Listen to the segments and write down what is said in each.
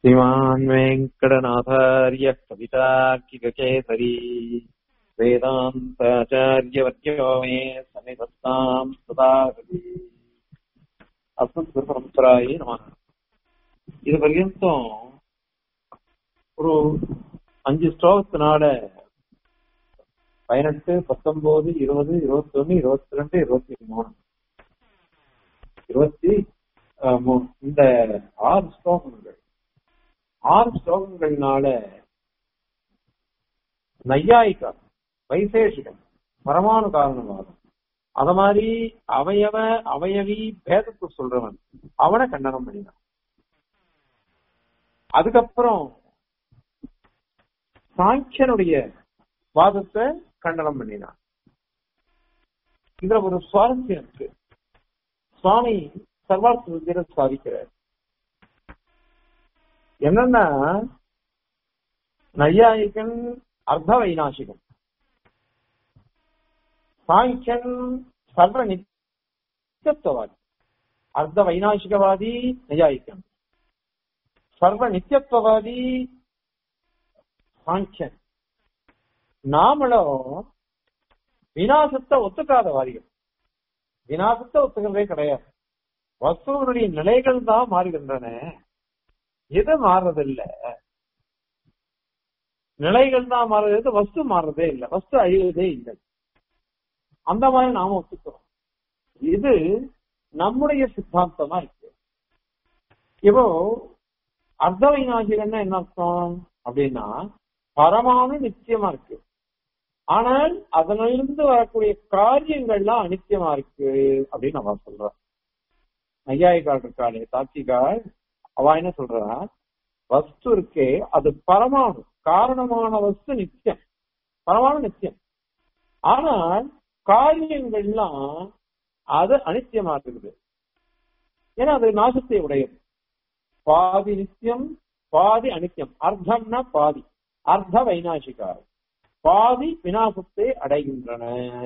श्रीमान् वेङ्कटनाथार्य कवितार्किककेसरी वेदान्ताचार्यवर्यो मे सनिधत्ताम् सदा हरि அஸ்மத் பரம்பராயே நம இது பர்யந்தம் ஒரு அஞ்சு ஸ்லோகத்தினால பதினெட்டு பத்தொன்பது இருபது இருபத்தி ஒன்னு இருபத்தி ரெண்டு இருபத்தி மூணு இருபத்தி அஹ், மூ- இந்த ஆறு ஸ்லோகங்கள் ஆறு ஸ்லோகங்கள்னால நையாயிகா வைசேஷிகம் பரமாணு காரணவாதம் அத மாதிரி அவயவ அவயவி பேதத்தை சொல்றவன் அவனை கண்டனம் பண்ணினான் அதுக்கப்புறம் சாங்கியனுடைய வாதத்தை கண்டனம் பண்ணினான் இதுல ஒரு சுவாரஸ்யம் இருக்கு சுவாமி சர்வார்த்த வித்தியரை சாதிக்கிறார் என்னன்னா நையாயிகன் அர்த்த வைநாசிகன் சாங்கியன் சர்வ நித்தியத்துவவாதி அர்த்த வைநாசிகவாதி நையாயிகன் சர்வ நித்தியத்துவவாதி சாங்கியன் நாமளும் விநாசத்தை ஒத்துக்காதவாதிகள் விநாசத்தை ஒத்துக்கிறதே கிடையாது வஸ்துவனுடைய நிலைகள் தான் மாறுகின்றன எது மாறுறதில்ல நிலைகள் தான் மாறுறது வஸ்து மாறுறதே இல்லை வஸ்து அழிவதே இல்லை அந்த மாதிரி நாம ஒத்துக்கிறோம் இது நம்முடைய சித்தாந்தமா இருக்கு இப்போ அர்த்த வைநாசிகன்னா என்ன அர்த்தம் அப்படின்னா பரமானு நிச்சயமா இருக்கு ஆனால் அதனிலிருந்து வரக்கூடிய காரியங்கள்லாம் அனித்தியமா இருக்கு அப்படின்னு நம்ம சொல்றோம் நையாயிக்கால் இருக்காளே தாத்திகால் அவ என்ன சொல்றா வஸ்து இருக்கே அது பரமாணு காரணமான வஸ்து நித்தியம் பரமாணு நித்தியம் ஆனால் காரியங்கள்லாம் அது அனித்தியமா இருக்குது ஏன்னா அது நாசத்தை உடையது பாதி நித்தியம் பாதி அனித்தியம் அர்த்தம்னா பாதி அர்த்த வைநாசிகார் பாதி விநாசத்தை அடைகின்றன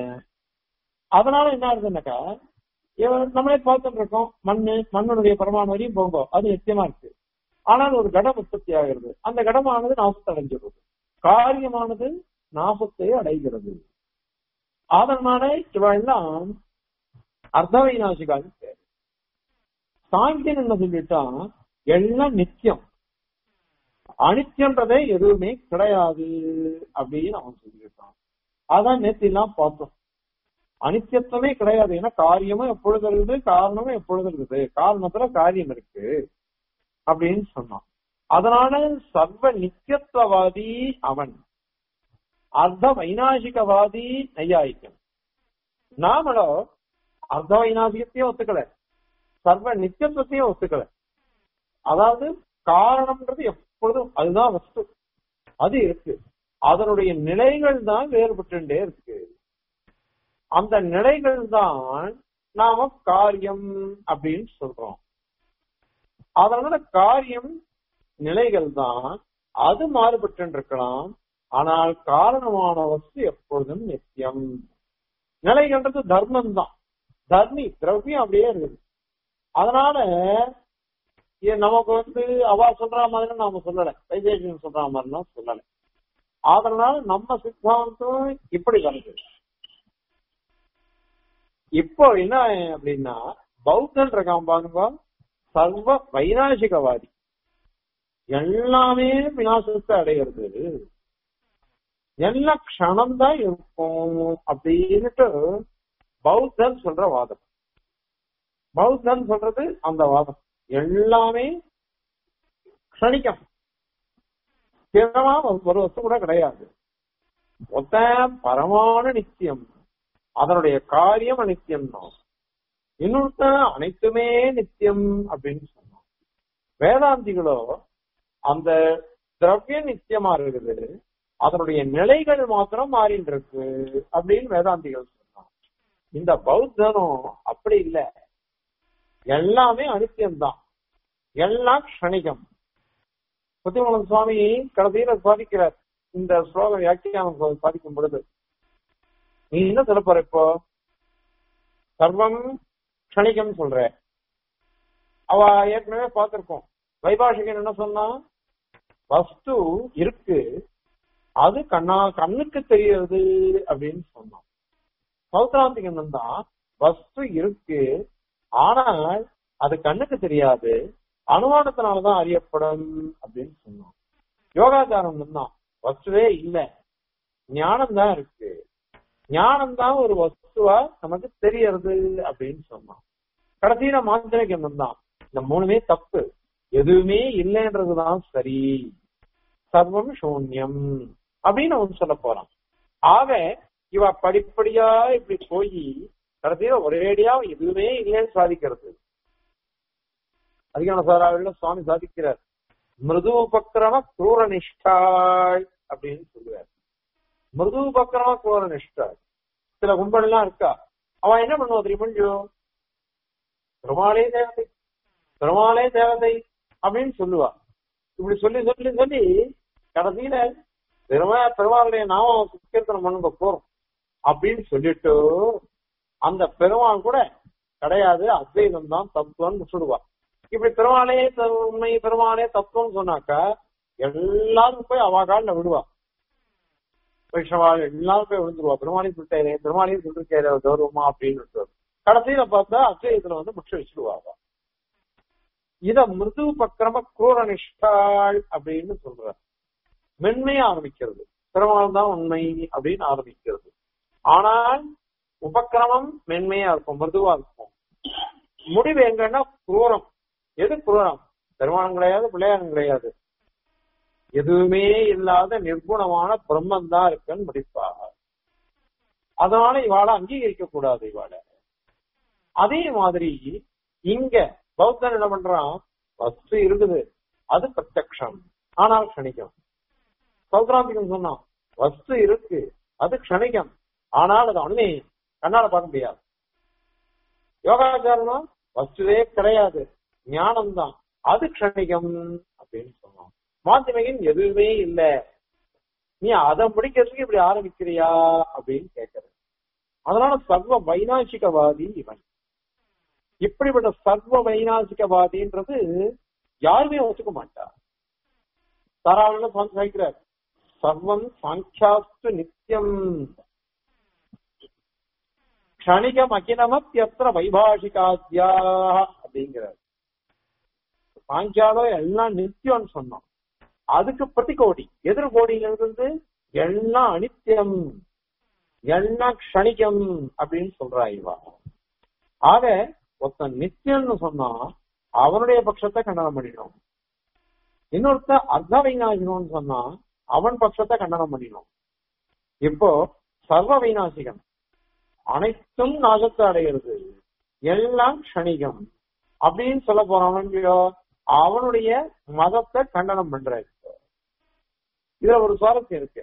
அதனால என்ன ஆகுதுன்னாக்கா இவன் நம்மளே பார்த்துட்டு இருக்கோம் மண்ணு மண்ணுடைய பரமாணு வரையும் போங்க அது நித்தியமா இருக்கு ஆனால் ஒரு கடம் உற்பத்தி ஆகிறது அந்த கடமானது நாசத்தை அடைஞ்சிடுறது காரியமானது நாசத்தை அடைகிறது அதனால இவெல்லாம் அர்த்தவைநாசிகான்னு பேர் சாங்கியன் என்ன சொல்லிட்டான் எல்லாம் நித்தியம் அனித்தியன்றதே எதுவுமே கிடையாது அப்படின்னு அவன் சொல்லிட்டான் அதான் நேத்து எல்லாம் பார்த்தோம் அனித்தியத்துவமே கிடையாது ஏன்னா காரியமும் எப்பொழுது இருக்குது காரணமும் எப்பொழுது இருக்குது காரணத்துல காரியம் இருக்கு அப்படின்னு சொன்னான் அதனால சர்வ நித்தியத்துவவாதி அவன் அர்த்த வைநாசிகவாதி நையாயிக்கன் நாமளோ அர்த்த வைநாசிகத்தையும் ஒத்துக்கல சர்வ நித்தியத்துவத்தையும் ஒத்துக்கல அதாவது காரணம்ன்றது எப்பொழுதும் அதுதான் வஸ்து அது இருக்கு அதனுடைய நிலைகள் தான் வேறுபட்டுட்டே இருக்கு அந்த நிலைகள் தான் நாம காரியம் அப்படின்னு சொல்றோம் அதனால காரியம் நிலைகள் தான் அது மாறுபட்டு இருக்கலாம் ஆனால் காரணமான வஸ்து எப்பொழுதும் நித்தியம் நிலைகள்ன்றது தர்மம் தான் தர்மி திரவியம் அப்படியே இருக்குது அதனால இது நமக்கு வந்து அவா சொல்ற மாதிரி நாம சொல்லல வைத்தேசியம் சொல்ற மாதிரிலாம் சொல்லல அதனால நம்ம சித்தாந்தம் இப்படி வருது இப்போ என்ன அப்படின்னா பௌத்தன் இருக்கான் பாருங்க சர்வ வைநாசிகவாதி எல்லாமே விநாசத்தை அடைகிறது எல்லாம் க்ஷணம்தான் இருக்கும் அப்படின்னுட்டு பௌத்தன் சொல்ற வாதம் பௌத்தன் சொல்றது அந்த வாதம் எல்லாமே க்ஷணிக்கம் ஸ்திரமா ஒரு வஸ்து கூட கிடையாது மொத்த பரமாணு நித்தியம் அதனுடைய காரியம் அனித்தியம் தான் இன்னொருத்த அனைத்துமே நித்தியம் அப்படின்னு சொன்னான் வேதாந்திகளோ அந்த திரவியம் நித்தியமா இருக்குது அதனுடைய நிலைகள் மாத்திரம் மாறிட்டு இருக்கு அப்படின்னு வேதாந்திகள் சொன்னான் இந்த பௌத்தனும் அப்படி இல்ல எல்லாமே அனித்தியம்தான் எல்லாம் க்ஷணிகம் புத்திமலம் சுவாமி கடைசியில சாதிக்கிறார் இந்த ஸ்லோக வியாக்கியானம் சாதிக்கும் பொழுது நீ என்ன சொல்ல போற இப்போ சர்வம் க்ஷணிகம் சொல்ற அவ ஏற்கனவே பார்த்திருக்கோம் வைபாஷிகன் என்ன சொன்னா வஸ்து இருக்கு அது கண்ணா கண்ணுக்கு தெரியுது அப்படின்னு சொன்னான் சௌத்ராந்திகன் தான் வஸ்து இருக்கு ஆனால் அது கண்ணுக்கு தெரியாது அனுமானத்தினாலதான் அறியப்படும் அப்படின்னு சொன்னான் யோகாச்சாரம் தான் வஸ்துவே இல்ல ஞானம் தான் இருக்கு ஞானம் தான் ஒரு வஸ்துவா நமக்கு தெரியறது அப்படின்னு சொன்னான் கடைசியில மாந்திரிகம் தான் இந்த மூணுமே தப்பு எதுவுமே இல்லைன்றதுதான் சரி சர்வம் சூன்யம் அப்படின்னு அவன் சொல்ல போறான் ஆக இவ படிப்படியா இப்படி போய் கடைசியில ஒரேடியா எதுவுமே இல்லைன்னு சாதிக்கிறது அதிகான சாராவில சுவாமி சாதிக்கிறார் மிருது உபக்கிரம குரூர நிஷ்டாள் அப்படின்னு சொல்லுவார் மிருது உபக்கிரம குரூர நிஷ்டாள் சில கும்பல் எல்லாம் இருக்கா அவன் என்ன பண்ணுவா தெரியுமா பெருமாளே தேவதை பெருமாளே தேவதை அப்படின்னு சொல்லுவா இப்படி சொல்லி சொல்லி சொல்லி கடைசியில பெருமா பெருமாளுடைய நாமம் கீர்த்தனம் பண்ணுங்க போறோம் அப்படின்னு சொல்லிட்டு அந்த பெருமாள் கூட கிடையாது அத்வைதம் தான் தத்துவம்னு சொல்லுவா இப்படி பெருமாளே த- உண்மை பெருமாளே தத்துவம்னு சொன்னாக்கா எல்லாரும் போய் அவ காலில் விடுவா வைஷ்ணவாள் எல்லாரும் போய் விழுந்துருவா பெருமாளையும் சொல்லிட்டாரு பெருமாளையும் சொல்லிருக்காரு கௌரவமா அப்படின்னு கடைசியில பார்த்தா அத்வைதத்துல வந்து முற்ற வச்சிருவாங்க இத மிருது பக்கிரம குரூர நிஷ்டாள் அப்படின்னு சொல்ற மென்மையா ஆரம்பிக்கிறது பெருமாள் தான் உண்மை அப்படின்னு ஆரம்பிக்கிறது ஆனால் உபக்கிரமம் மென்மையா இருக்கும் மிருதுவா இருக்கும் முடிவு எங்கன்னா குரூரம் எது குரூரம் பெருமானம் கிடையாது பிள்ளையாரும் கிடையாது எதுவுமே இல்லாத நிர்குணமான பிரம்மன் தான் இருக்குன்னு முடிப்பா அதனால இவாளை அங்கீகரிக்க கூடாது இவாளை அதே மாதிரி இங்க பௌத்தன் என்ன பண்றான் வஸ்து இருக்குது அது பிரத்யக்ஷம் ஆனால் க்ஷணிகம் சௌத்ராந்திகம் சொன்னான் வஸ்து இருக்கு அது க்ஷணிகம் ஆனால் அது உண்மை கண்ணால பார்க்க முடியாது யோகாச்சாரம் வஸ்துவே கிடையாது ஞானம் தான் அது க்ஷணிகம் அப்படின்னு சொன்னான் மாத்திமையின் எதுவுமே இல்ல நீ அதை முடிக்கிறதுக்கு இப்படி ஆரம்பிக்கிறியா அப்படின்னு கேட்கறது அதனால சர்வ வைநாசிகவாதி இவன் இப்படிப்பட்ட சர்வ வைநாசிகவாதின்றது யாருமே ஒத்துக்க மாட்டா தாராள சாய்க்கிறார் சர்வம் சாங்கியாஸ்து நித்தியம் க்ஷணிகம் அகிலமத்தியத்திர வைபாஷிகாத்யா அப்படிங்கிறார் சாங்கியாலோ எல்லாம் நித்தியம்னு சொன்னோம் அதுக்கு பிரதிகோடி எதிர் கோடிங்கிறது எல்லாம் அனித்தியம் எல்லாம் க்ஷணிகம் அப்படின்னு சொல்றா இவா ஆக ஒருத்தன் நித்தியம்னு சொன்னா அவனுடைய பட்சத்தை கண்டனம் பண்ணிடும் இன்னொருத்த அர்த்த வைநாசிகம்னு சொன்னா அவன் பட்சத்தை கண்டனம் பண்ணிடும் இப்போ சர்வ வைநாசிகம் அனைத்தும் நாசத்தை அடைகிறது எல்லாம் க்ஷணிகம் அப்படின்னு சொல்ல போறானோ அவனுடைய மதத்தை கண்டனம் பண்ற இப்போ. இதுல ஒரு சுவாரஸ்யம் இருக்கு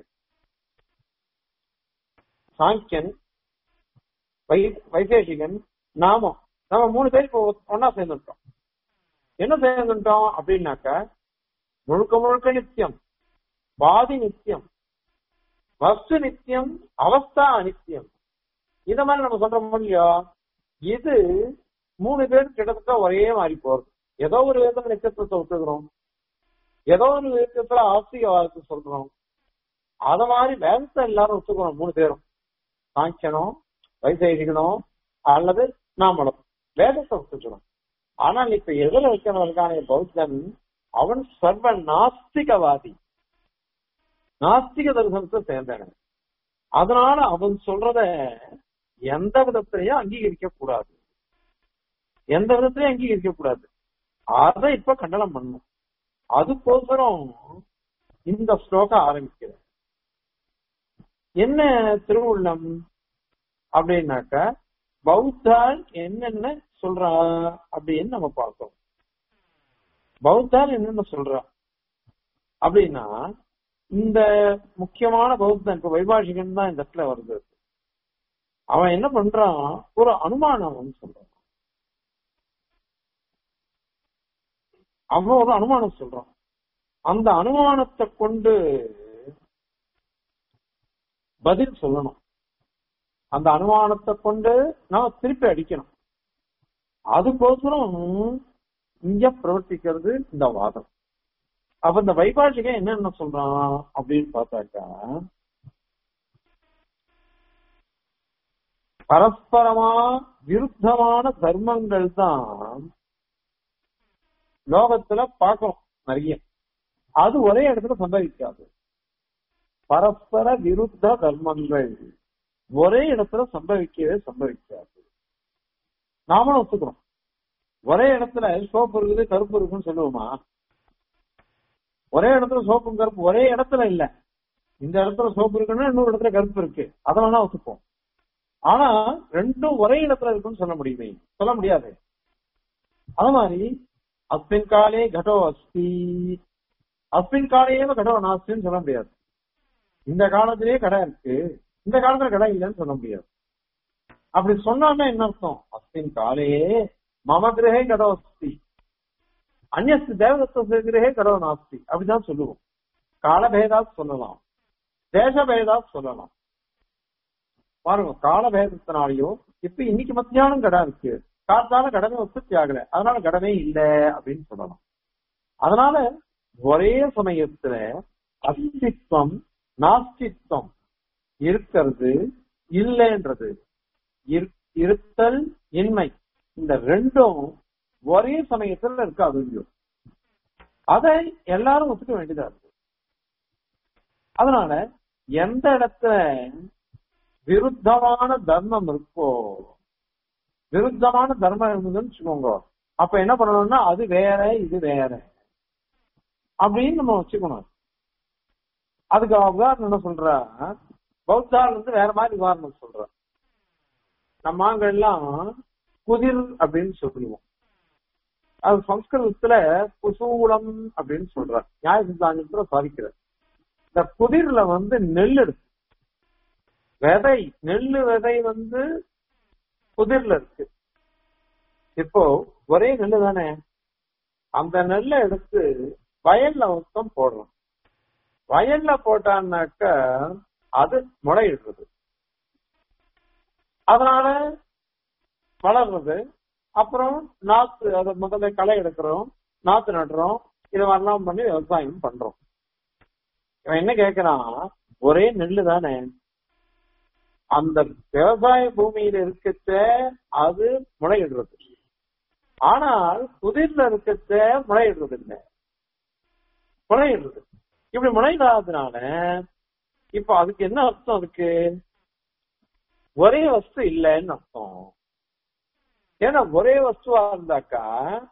சாங்கியன் வை வைசேஷிகன் நாமம் நம்ம மூணு பேர் இப்போ ஒன்னா சேர்ந்துட்டோம் என்ன சேர்ந்துட்டோம் அப்படின்னாக்க முழுக்க முழுக்க நித்தியம் பாதி நித்தியம் வஸ்து நித்தியம் அவஸ்தா அனித்தியம் இத மாதிரி நம்ம சொல்றோம் இல்லையா இது மூணு பேர் கிட்டத்தட்ட ஒரே மாதிரி போறது ஏதோ ஒரு விதத்துல நித்தியத்துவத்தை ஒத்துக்கிறோம் ஏதோ ஒரு விதத்துல ஆஸ்திகவாதத்தை சொல்றோம் அத மாதிரி வேதத்தை எல்லாரும் ஒத்துக்கிறோம் மூணு பேரும் சாங்கியனும் வைசேகிகனும் அல்லது நாமளும் வேதத்தை ஒத்துக்கிறோம் ஆனால் இப்ப எதிர வைக்கிறவர்களுக்கான பௌத்தன் அவன் சர்வ நாஸ்திகவாதி நாஸ்திக தரிசனத்தை சேர்ந்தவன் அதனால அவன் சொல்றத எந்த விதத்திலையும் அங்கீகரிக்க கூடாது எந்த விதத்திலையும் அங்கீகரிக்க கூடாது அதை இப்ப கண்டனம் பண்ணும் அதுக்கோசரம் இந்த ஸ்லோகம் ஆரம்பிக்கிறது என்ன திருவுள்ளம் அப்படின்னாக்க பௌத்தால் என்னென்ன சொல்றா அப்படின்னு நம்ம பார்க்கணும் பௌத்தால் என்னென்ன சொல்றா அப்படின்னா இந்த முக்கியமான பௌத்தன் இப்ப வைபாஷிகன் தான் இந்த இடத்துல வருது அவன் என்ன பண்றான் ஒரு அனுமானம் சொல்றான் அவன் ஒரு அனுமானம் சொல்றான் அந்த அனுமானத்தை கொண்டு பதில் சொல்லணும் அந்த அனுமானத்தை கொண்டு நாம திருப்பி அடிக்கணும் அதுக்கோசரம் இங்க பிரவர்த்திக்கிறது இந்த வாதம் அப்ப இந்த வைபாஷிகன் என்னென்ன சொல்றான் அப்படின்னு பார்த்தாக்கா பரஸ்பரமா விருத்தமான தர்மங்கள் தான் லோகத்துல பார்க்கிறோம் நிறைய அது ஒரே இடத்துல சம்பவிக்காது பரஸ்பர விருத்த தர்மங்கள் ஒரே இடத்துல சம்பவிக்கவே சம்பவிக்காது நாமளும் ஒத்துக்கிறோம் ஒரே இடத்துல சோப்பு இருக்குது கருப்பு இருக்குன்னு சொல்லுவோமா ஒரே இடத்துல சோப்பும் கருப்பு ஒரே இடத்துல இல்ல இந்த இடத்துல சோப்பு இருக்குன்னா இன்னொரு இடத்துல கருப்பு இருக்கு அதை வேணா ஒத்துப்போம் ஆனா ரெண்டும் ஒரே இடத்துல இருக்குன்னு சொல்ல முடியுமே சொல்ல முடியாது அது மாதிரி அஸ்மின் காலே கடோ அஸ்தி அஸ்மின் காலையே கடோ நாஸ்தின்னு சொல்ல முடியாது இந்த காலத்திலேயே கடை இருக்கு இந்த காலத்துல கடை இல்லைன்னு சொல்ல முடியாது அப்படி சொன்னான்னா என்ன அர்த்தம் அஸ்மின் காலையே மம கிரகே கடோ அஸ்தி அந்நஸ்து தேவதத்த கிரகே கடோ நாஸ்தி அப்படிதான் சொல்லுவோம் காலபேதா சொல்லலாம் தேசபேதா சொல்லலாம் பாருங்க காலபேதத்தினாலேயோ இப்ப இன்னைக்கு மத்தியானம் கடை இருக்கு காத்தால கடமை உற்பத்தி ஆகல அதனால கடமே இல்ல அப்படின்னு சொல்லலாம் அதனால ஒரே சமயத்துல அஸ்தித்வம் நாஸ்தித்வம் இருக்கிறது இல்லைன்றது இருத்தல் இன்மை இந்த ரெண்டும் ஒரே சமயத்துல இருக்காது இல்லையோ அதை எல்லாரும் ஒத்துக்க வேண்டியதா இருக்கு அதனால எந்த இடத்துல விருத்தமான தர்மம் இருக்கோ விருத்தமான தர்மம் இருந்ததுன்னு வச்சுக்கோங்க அப்ப என்ன பண்ணணும்னா அது வேற இது வேற அப்படின்னு நம்ம வச்சுக்கணும் அதுக்கு உதாரணம் என்ன சொல்ற பௌத்தாள் வந்து வேற மாதிரி உதாரணம் சொல்ற நம்ம அங்க எல்லாம் குதிர் அப்படின்னு சொல்லுவோம் அது சம்ஸ்கிருதத்துல குசூலம் அப்படின்னு சொல்ற நியாய சித்தாந்தத்துல சாதிக்கிற இந்த குதிர்ல வந்து நெல் எடுத்து விதை நெல்லு விதை வந்து குதிர்ல இருக்கு இப்போ ஒரே நெல்லு தானே அந்த நெல்லை எடுத்து வயல்ல மொத்தம் போடுறோம் வயல்ல போட்டான்னாக்க அது முளையிடுறது அதனால வளர்றது அப்புறம் நாத்து அதை முதல்ல களை எடுக்கிறோம் நாத்து நடுறோம் இது மாதிரிலாம் பண்ணி விவசாயம் பண்றோம் இவன் என்ன கேக்குறான் ஒரே நெல்லு தானே அந்த விவசாய பூமியில இருக்கச்ச அது முளையிடுறது ஆனால் புதிர்ல இருக்கச்ச முளையிடுறது இல்லை முளையிடுறது இப்படி முளையிடாததுனால இப்ப அதுக்கு என்ன அர்த்தம் அதுக்கு ஒரே வஸ்து இல்லைன்னு அர்த்தம் ஏன்னா ஒரே வஸ்துவா இருந்தாக்கா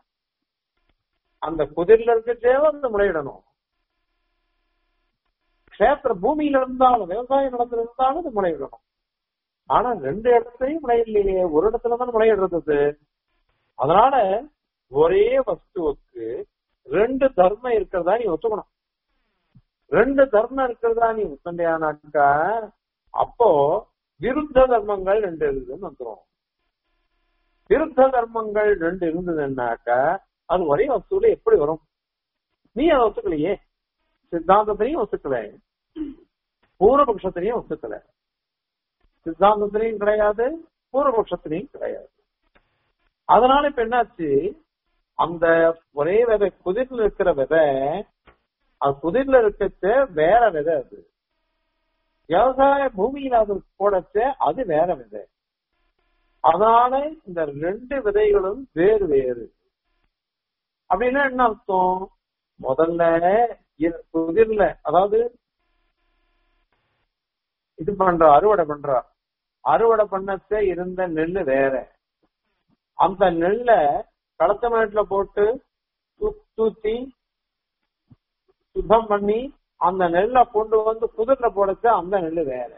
அந்த குதிர்ல இருக்கச்சே வந்து முளையிடணும் கஷேத்திர பூமியில இருந்தாலும் விவசாய நிலத்துல இருந்தாலும் அது முளையிடணும் ஆனா ரெண்டு இடத்துலயும் முளையிடலையே ஒரு இடத்துல தான் முளையிடுறது அதனால ஒரே வஸ்துவுக்கு ரெண்டு தர்மம் இருக்கிறதா நீ ஒத்துக்கணும் ரெண்டு தர்மம் இருக்கிறதா நீ ஒத்துண்டையானாக்கா அப்போ விருத்த தர்மங்கள் ரெண்டு இருக்குதுன்னு வந்துடும் விருத்த தர்மங்கள் ரெண்டு இருந்ததுன்னாக்கா அது ஒரே வஸ்துல எப்படி வரும் நீ அதை ஒத்துக்கலையே சித்தாந்தத்திலையும் ஒத்துக்கல பூர்வபக்ஷத்திலையும் ஒத்துக்கல சித்தாந்தத்திலையும் கிடையாது பூர்வபக்ஷத்திலையும் கிடையாது அதனால இப்ப என்னாச்சு அந்த ஒரே விதை குதிர்ல இருக்கிற விதை அது குதிர்ல இருக்கிறது வேற விதை அது விவசாய பூமியில அது போடச்ச அது வேற விதை அதனால இந்த ரெண்டு விதைகளும் வேறு வேறு அப்படின்னா என்ன அர்த்தம் முதல்ல குதிர்ல அதாவது இது பண்ற அறுவடை பண்ற அறுவடை பண்ணச்ச இருந்த நெல்லு வேற அந்த நெல்லை களத்த மேட்டுல போட்டு தூத்தி சுத்தம் பண்ணி அந்த நெல்லை கொண்டு வந்து குதிர்ல போடச்ச அந்த நெல்லு வேற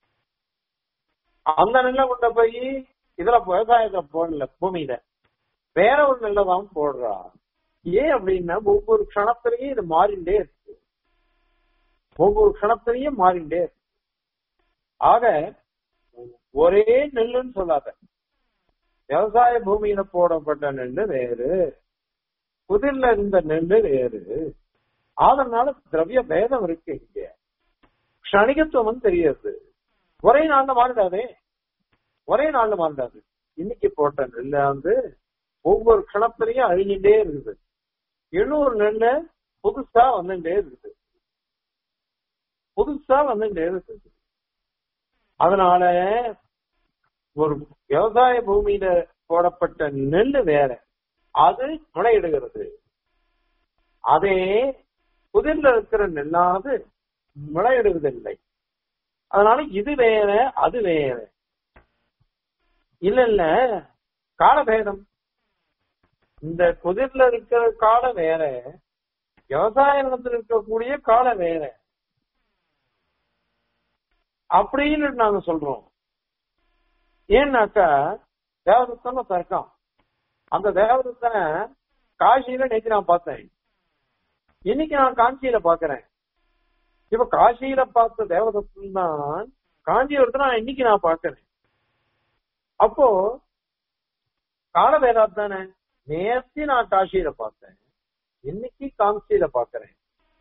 அந்த நெல்லை கொண்டு போய் இதுல விவசாயத்துல போடல பூமியில வேற ஒரு நெல்லை தான் போடுறா ஏன் அப்படின்னா ஒவ்வொரு க்ஷணத்திலையும் இது மாறிண்டே இருக்கு ஒவ்வொரு க்ஷணத்திலையும் மாறிண்டே இருக்கு ஆக ஒரே நெல்லுன்னு சொல்லாத விவசாய பூமியில போடப்பட்ட நெல்லு வேறு புதிர்ல இருந்த நெல்லு வேறு அதனால திரவிய பேதம் இருக்கு இங்க க்ஷணிகத்துவம் தெரியாது ஒரே நாள்ல மாறிடாதே ஒரே நாள்ல மாறிடாது இன்னைக்கு போட்ட நெல்ல வந்து ஒவ்வொரு க்ஷணத்திலையும் அழிஞ்சுட்டே இருக்குது இன்னொரு நெல்லு புதுசா வந்துட்டே இருக்குது புதுசா வந்துட்டே இருக்குது அதனால ஒரு விவசாய பூமியில போடப்பட்ட நெல்லு வேற அது முளையிடுகிறது அதே புதிர்ல இருக்கிற நெல்லானது முளையிடுவதில்லை அதனால இது வேற அது வேற இல்ல இல்ல காலபேதம் இந்த புதிர்ல இருக்கிற காலம் வேற விவசாய நிலத்தில் இருக்கக்கூடிய காலம் வேற அப்படின்னு நாங்க சொல்றோம் ஏன்னாக்கா தேவதத்தன தர்க்கம் அந்த தேவதத்தனை காசியில நேற்று நான் பார்த்தேன் இன்னைக்கு நான் காஞ்சியில பாக்குறேன் இப்ப காசியில பார்த்த தேவதத்தன் தான் காஞ்சிபுரத்தை நான் இன்னைக்கு நான் பாக்குறேன் அப்போ காலவேதாத் தானே நேர்த்தி நான் காசியில பார்த்தேன் இன்னைக்கு காஞ்சியில பாக்குறேன்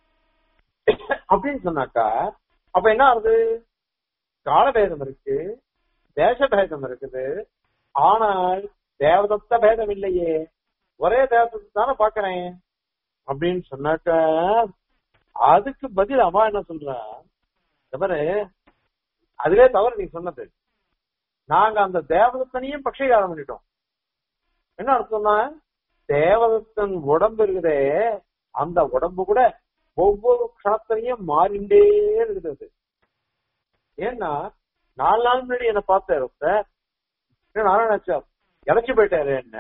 அப்படின்னு சொன்னாக்கா அப்ப என்ன ஆகுது காலபேதம் இருக்கு தேசபேதம் இருக்குது ஆனால் தேவதத்த பேதம் இல்லையே ஒரே தேவதத்தை தானே பாக்குறேன் அப்படின்னு சொன்னாக்க அதுக்கு பதில் அவன் என்ன சொல்றா தவறு அதுவே தவறு நீ சொன்னது நாங்க அந்த தேவதத்தனையும் பட்சீகாரம் பண்ணிட்டோம் என்ன அர்த்தம்னா தேவதத்தன் உடம்பு இருக்குதே அந்த உடம்பு கூட ஒவ்வொரு க்ஷணத்திலையும் மாறிண்டே இருக்குது அது. ஏன்னா நாலு நாள் முன்னாடி என்ன பார்த்தாரு ஒருத்தர். என்ன நானும் நினைச்சேன் இறச்சி போயிட்டாரு என்ன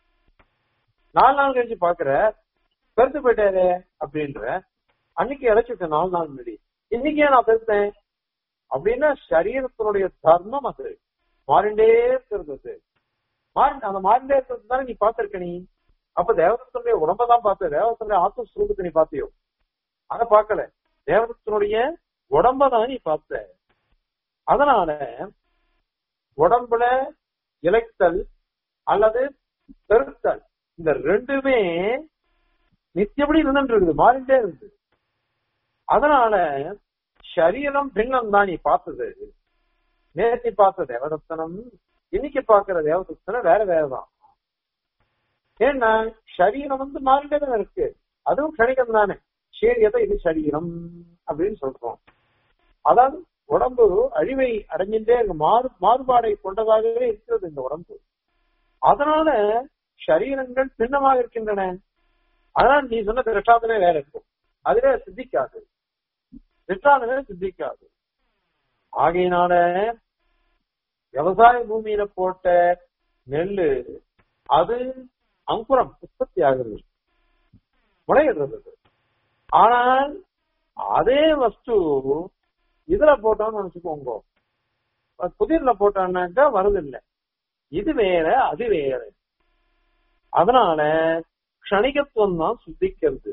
நாலு நாள் கழிச்சு பாக்குற பெருத்து போயிட்டாரு அப்படின்ற அன்னைக்கு இழைச்சிட்டேன் நாலு நாள் முன்னாடி இன்னைக்கு ஏன் நான் பெருத்தேன் அப்படின்னா சரீரத்தினுடைய தர்மம் அது மாறிண்டே இருக்கிறது அது மாறி அந்த மாறிண்டே இருக்கிறது தானே நீ பார்த்திருக்க நீ அப்ப தேவதத்தினுடைய உடம்பதான் பார்த்த தேவதத்தினுடைய ஆத்மஸ்வரூபத்தை நீ பார்த்தியோ அதை பார்க்கல தேவதத்தினுடைய உடம்பதான் நீ பார்த்த அதனால உடம்புல இழைத்தல் அல்லது பெருத்தல் இந்த ரெண்டுமே நித்தியப்படி இருந்துட்டு இருக்குது மாறிட்டே இருக்குது அதனால சரீரம் பின்னம் தான் நீ பார்த்தது நேத்தி பார்த்த தேவதத்தனம் இன்னைக்கு பார்க்கிற தேவதத்தனம் வேற வேறதான் ஏன்னா சரீரம் வந்து மாறிட்டே தான் இருக்கு அதுவும் கணிகம் தானே சீரியதை இது சரீரம் அப்படின்னு சொல்றோம் அதாவது உடம்பு அழிவை அடைஞ்சிட்டே இருக்கு மாறு மாறுபாடை கொண்டதாகவே இருக்கிறது இந்த உடம்பு அதனால சரீரங்கள் பின்னமாக இருக்கின்றன அதனால நீ சொன்ன திருஷ்டாந்தமே வேற இருக்கும் அதுவே சித்திக்காது திருஷ்டாந்தமே சித்திக்காது ஆகையினால விவசாய பூமியில போட்ட நெல்லு அது அங்குரம் உற்பத்தி ஆகுது முளையிடுறது ஆனால் அதே வஸ்து இதுல போட்டோம்னு நினைச்சுக்கோங்க புதிர்ல போட்டோம்னாக்கா வருது இல்லை இது வேற அது வேற அதனால க்ஷணிகத்துவம் தான் சித்திக்கிறது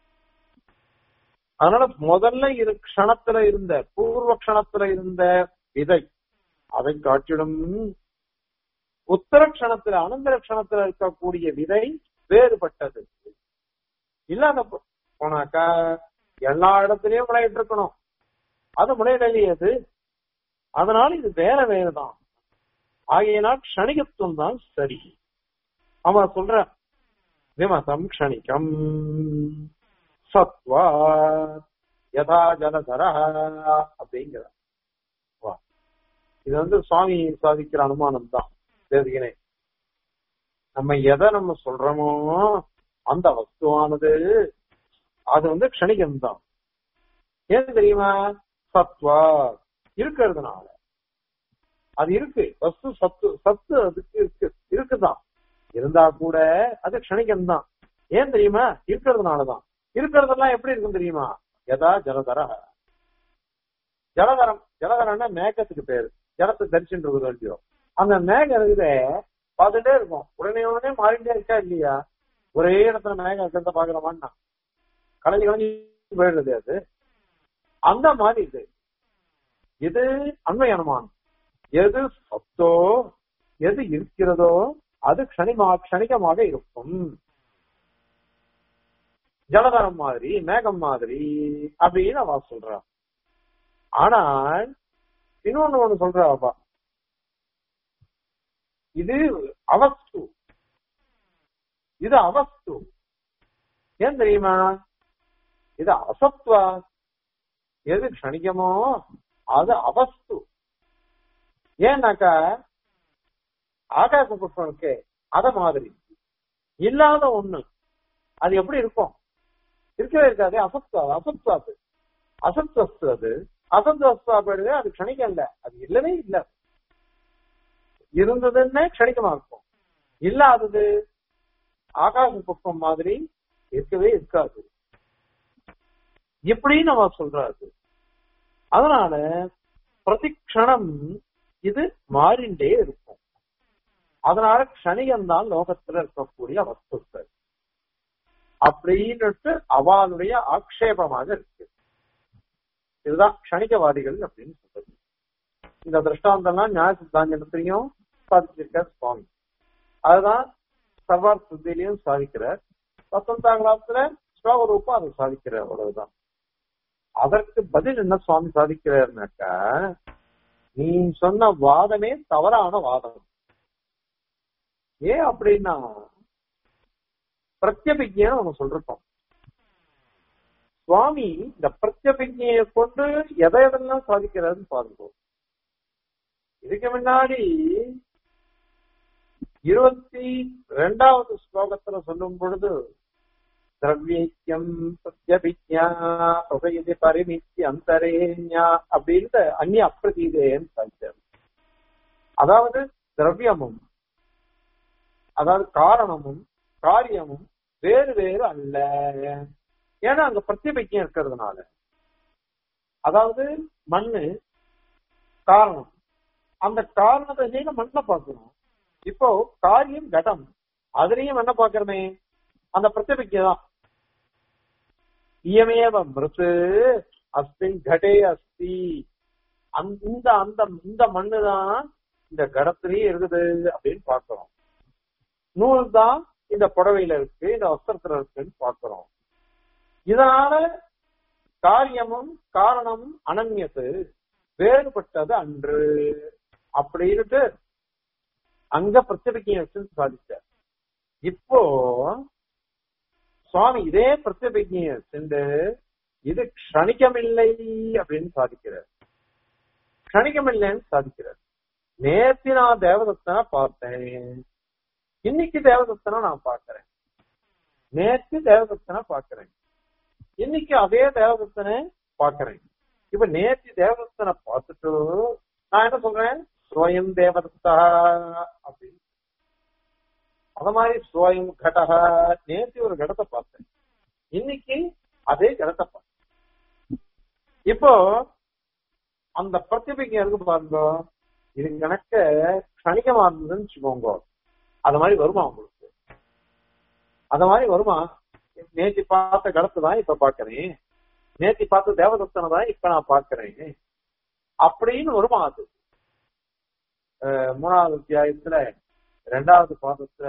அதனால முதல்ல இரு க்ஷணத்துல இருந்த பூர்வ க்ஷணத்துல இருந்த விதை அதை காட்டிடும் உத்தர க்ஷணத்துல அனந்தர க்ஷணத்துல இருக்கக்கூடிய விதை வேறுபட்டது இல்லாத போ- போனாக்கா எல்லா இடத்துலயும் முளையிட்டு இருக்கணும் அது முளையிடலையே அது அதனால இது வேற வேறுதான் ஆகையினால் க்ஷணிகத்துவம் தான் சரி அவன் சொல்ற விமதம் க்ஷணிகம் சத்வா யதா ஜலதர அப்படிங்கிற வா. இது வந்து சுவாமி சாதிக்கிற அனுமானம் தான் தேவிகனே நம்ம எதை நம்ம சொல்றோமோ அந்த வஸ்துவானது அது வந்து க்ஷணிகம் தான் ஏன் தெரியுமா சத்வா இருக்கிறதுனால அது இருக்கு வஸ்து சத்து சத்து அதுக்கு இருக்கு இருக்குதான் இருந்தா கூட அது க்ஷணிகம் தான் ஏன் தெரியுமா இருக்கிறதுனாலதான் இருக்கிறதெல்லாம் எப்படி இருக்கும் தெரியுமா எதா ஜலதர ஜலதரம் ஜலதரம்னா மேகத்துக்கு பேரு ஜலத்தை தரிச்சுன்றது வேண்டியோ அந்த மேகம் இருக்குதே பார்த்துட்டே இருக்கும் உடனே உடனே மாறிட்டே இருக்கா இல்லையா ஒரே இடத்துல மேகம் இருக்கிறத பாக்குறோமான்னா கலைஞ்சு கலைஞ்சு போயிடுறது அது அந்த மாதிரி இது இது அண்மை அனுமானம் எது சத்தோ எது இருக்கிறதோ அது க்ஷணிமா க்ஷணிகமாக இருக்கும் ஜலதரம் மாதிரி மேகம் மாதிரி அப்படின்னு அவ சொல்றா ஆனால் இன்னொன்னு ஒண்ணு சொல்றாப்பா இது அவஸ்து இது அவஸ்து ஏன் தெரியுமா இது அசத்வா எது க்ஷணிகமோ அது அவஸ்து ஏன்னாக்கா ஆகாச புஷ்பம் இருக்கே அத மாதிரி இல்லாத ஒண்ணு அது எப்படி இருக்கும் இருக்கவே இருக்காது அசத்வா அசத்வாது அசத்வஸ்து அது அசத்வஸ்தா போயிடுது அது க்ஷணிக்கம் இல்ல அது இல்லவே இல்ல இருந்ததுன்னே க்ஷணிக்கமா இருக்கும் இல்லாதது ஆகாச புஷ்பம் மாதிரி இருக்கவே இருக்காது இப்படி நம்ம சொல்றாரு அதனால பிரதிக்ஷணம் இது மாறிண்டே இருக்கும் அதனால க்ஷணிகம் தான் லோகத்துல இருக்கக்கூடிய வஸ்துக்கள் அப்படின்னுட்டு அவளுடைய ஆக்ஷேபமாக இருக்கு இதுதான் க்ஷணிகவாதிகள் அப்படின்னு சொல்றது இந்த திருஷ்டாந்தம்லாம் நியாய சித்தாந்தத்திலையும் சாதிச்சிருக்கார் சுவாமி அதுதான் சர்வார் சுத்திலையும் சாதிக்கிறார் வசந்தாங்கலாத்துல ஸ்லோக ரூபம் அதை சாதிக்கிறார் அவ்வளவுதான் அதற்கு பதில் என்ன சுவாமி சாதிக்கிறாருனாக்கா நீ சொன்ன வாதமே தவறான வாதம் ஏன் அப்படின்னா பிரத்யபிஜைன்னு நம்ம சொல்றோம் சுவாமி இந்த பிரத்யபிஜையை கொண்டு எதை எதெல்லாம் சாதிக்கிறாருன்னு பாருங்க இதுக்கு முன்னாடி இருபத்தி ரெண்டாவது ஸ்லோகத்துல சொல்லும் பொழுது திரவியம் பிரத்யபிஜா உபயதி பரிமித்தி அந்தரேன்யா அப்படின்ற அந்நிய அப்பிரதீதேன்னு சாதிச்சார் அதாவது திரவியமும் அதாவது காரணமும் காரியமும் வேறு வேறு அல்ல ஏன்னா அங்க பிரத்யபிக்கம் இருக்கிறதுனால அதாவது மண்ணு காரணம் அந்த காரணத்தை மண்ணை பார்க்கணும் இப்போ காரியம் கடம் அதுலயும் என்ன பாக்குறமே அந்த பிரத்யபிக்க தான் இயமேவ மிருத்து அஸ்மின் கடே அஸ்தி இந்த அந்த இந்த மண்ணு தான் இந்த கடத்திலேயே இருக்குது அப்படின்னு பாக்குறோம் நூல் தான் இந்த புடவையில இருக்கு இந்த வஸ்திரத்துல இருக்குன்னு பாக்குறோம் இதனால காரியமும் காரணமும் அனன்யத்து வேறுபட்டது அன்று அப்படின்ட்டு அங்க பிரத்யபிக்கையை வச்சு சாதிச்சார் இப்போ சுவாமி இதே பிரத்யபிக்கையை சென்று இது க்ஷணிக்கமில்லை அப்படின்னு சாதிக்கிறார் க்ஷணிக்கமில்லைன்னு சாதிக்கிறார் நேற்று நான் தேவதத்தனை பார்த்தேன் இன்னைக்கு தேவதத்தனை நான் பார்க்கிறேன் நேற்று தேவதத்தனை பார்க்கிறேன் இன்னைக்கு அதே தேவதத்தனை பார்க்கிறேன் இப்ப நேற்று தேவதத்தனை பார்த்துட்டு நான் என்ன சொல்றேன் ஸ்வயம் தேவதத்தா அப்படின்னு அத மாதிரி ஸ்வயம் கடக நேற்று ஒரு கடத்தை பார்த்தேன் இன்னைக்கு அதே கடத்தை பார்த்தேன் இப்போ அந்த பிரதிபிங்க இருக்கு பாருங்க இது கணக்க கணிகமா இருந்ததுன்னு வச்சுக்கோங்க அது மாதிரி வருமா உங்களுக்கு அத மாதிரி வருமா நேற்று பார்த்த கடத்தை தான் இப்ப பாக்குறேன் நேற்று பார்த்த தேவதத்தனை தான் இப்ப நான் பாக்குறேன் அப்படின்னு வருமா அது மூணாவது அத்தியாயத்துல ரெண்டாவது பாதத்துல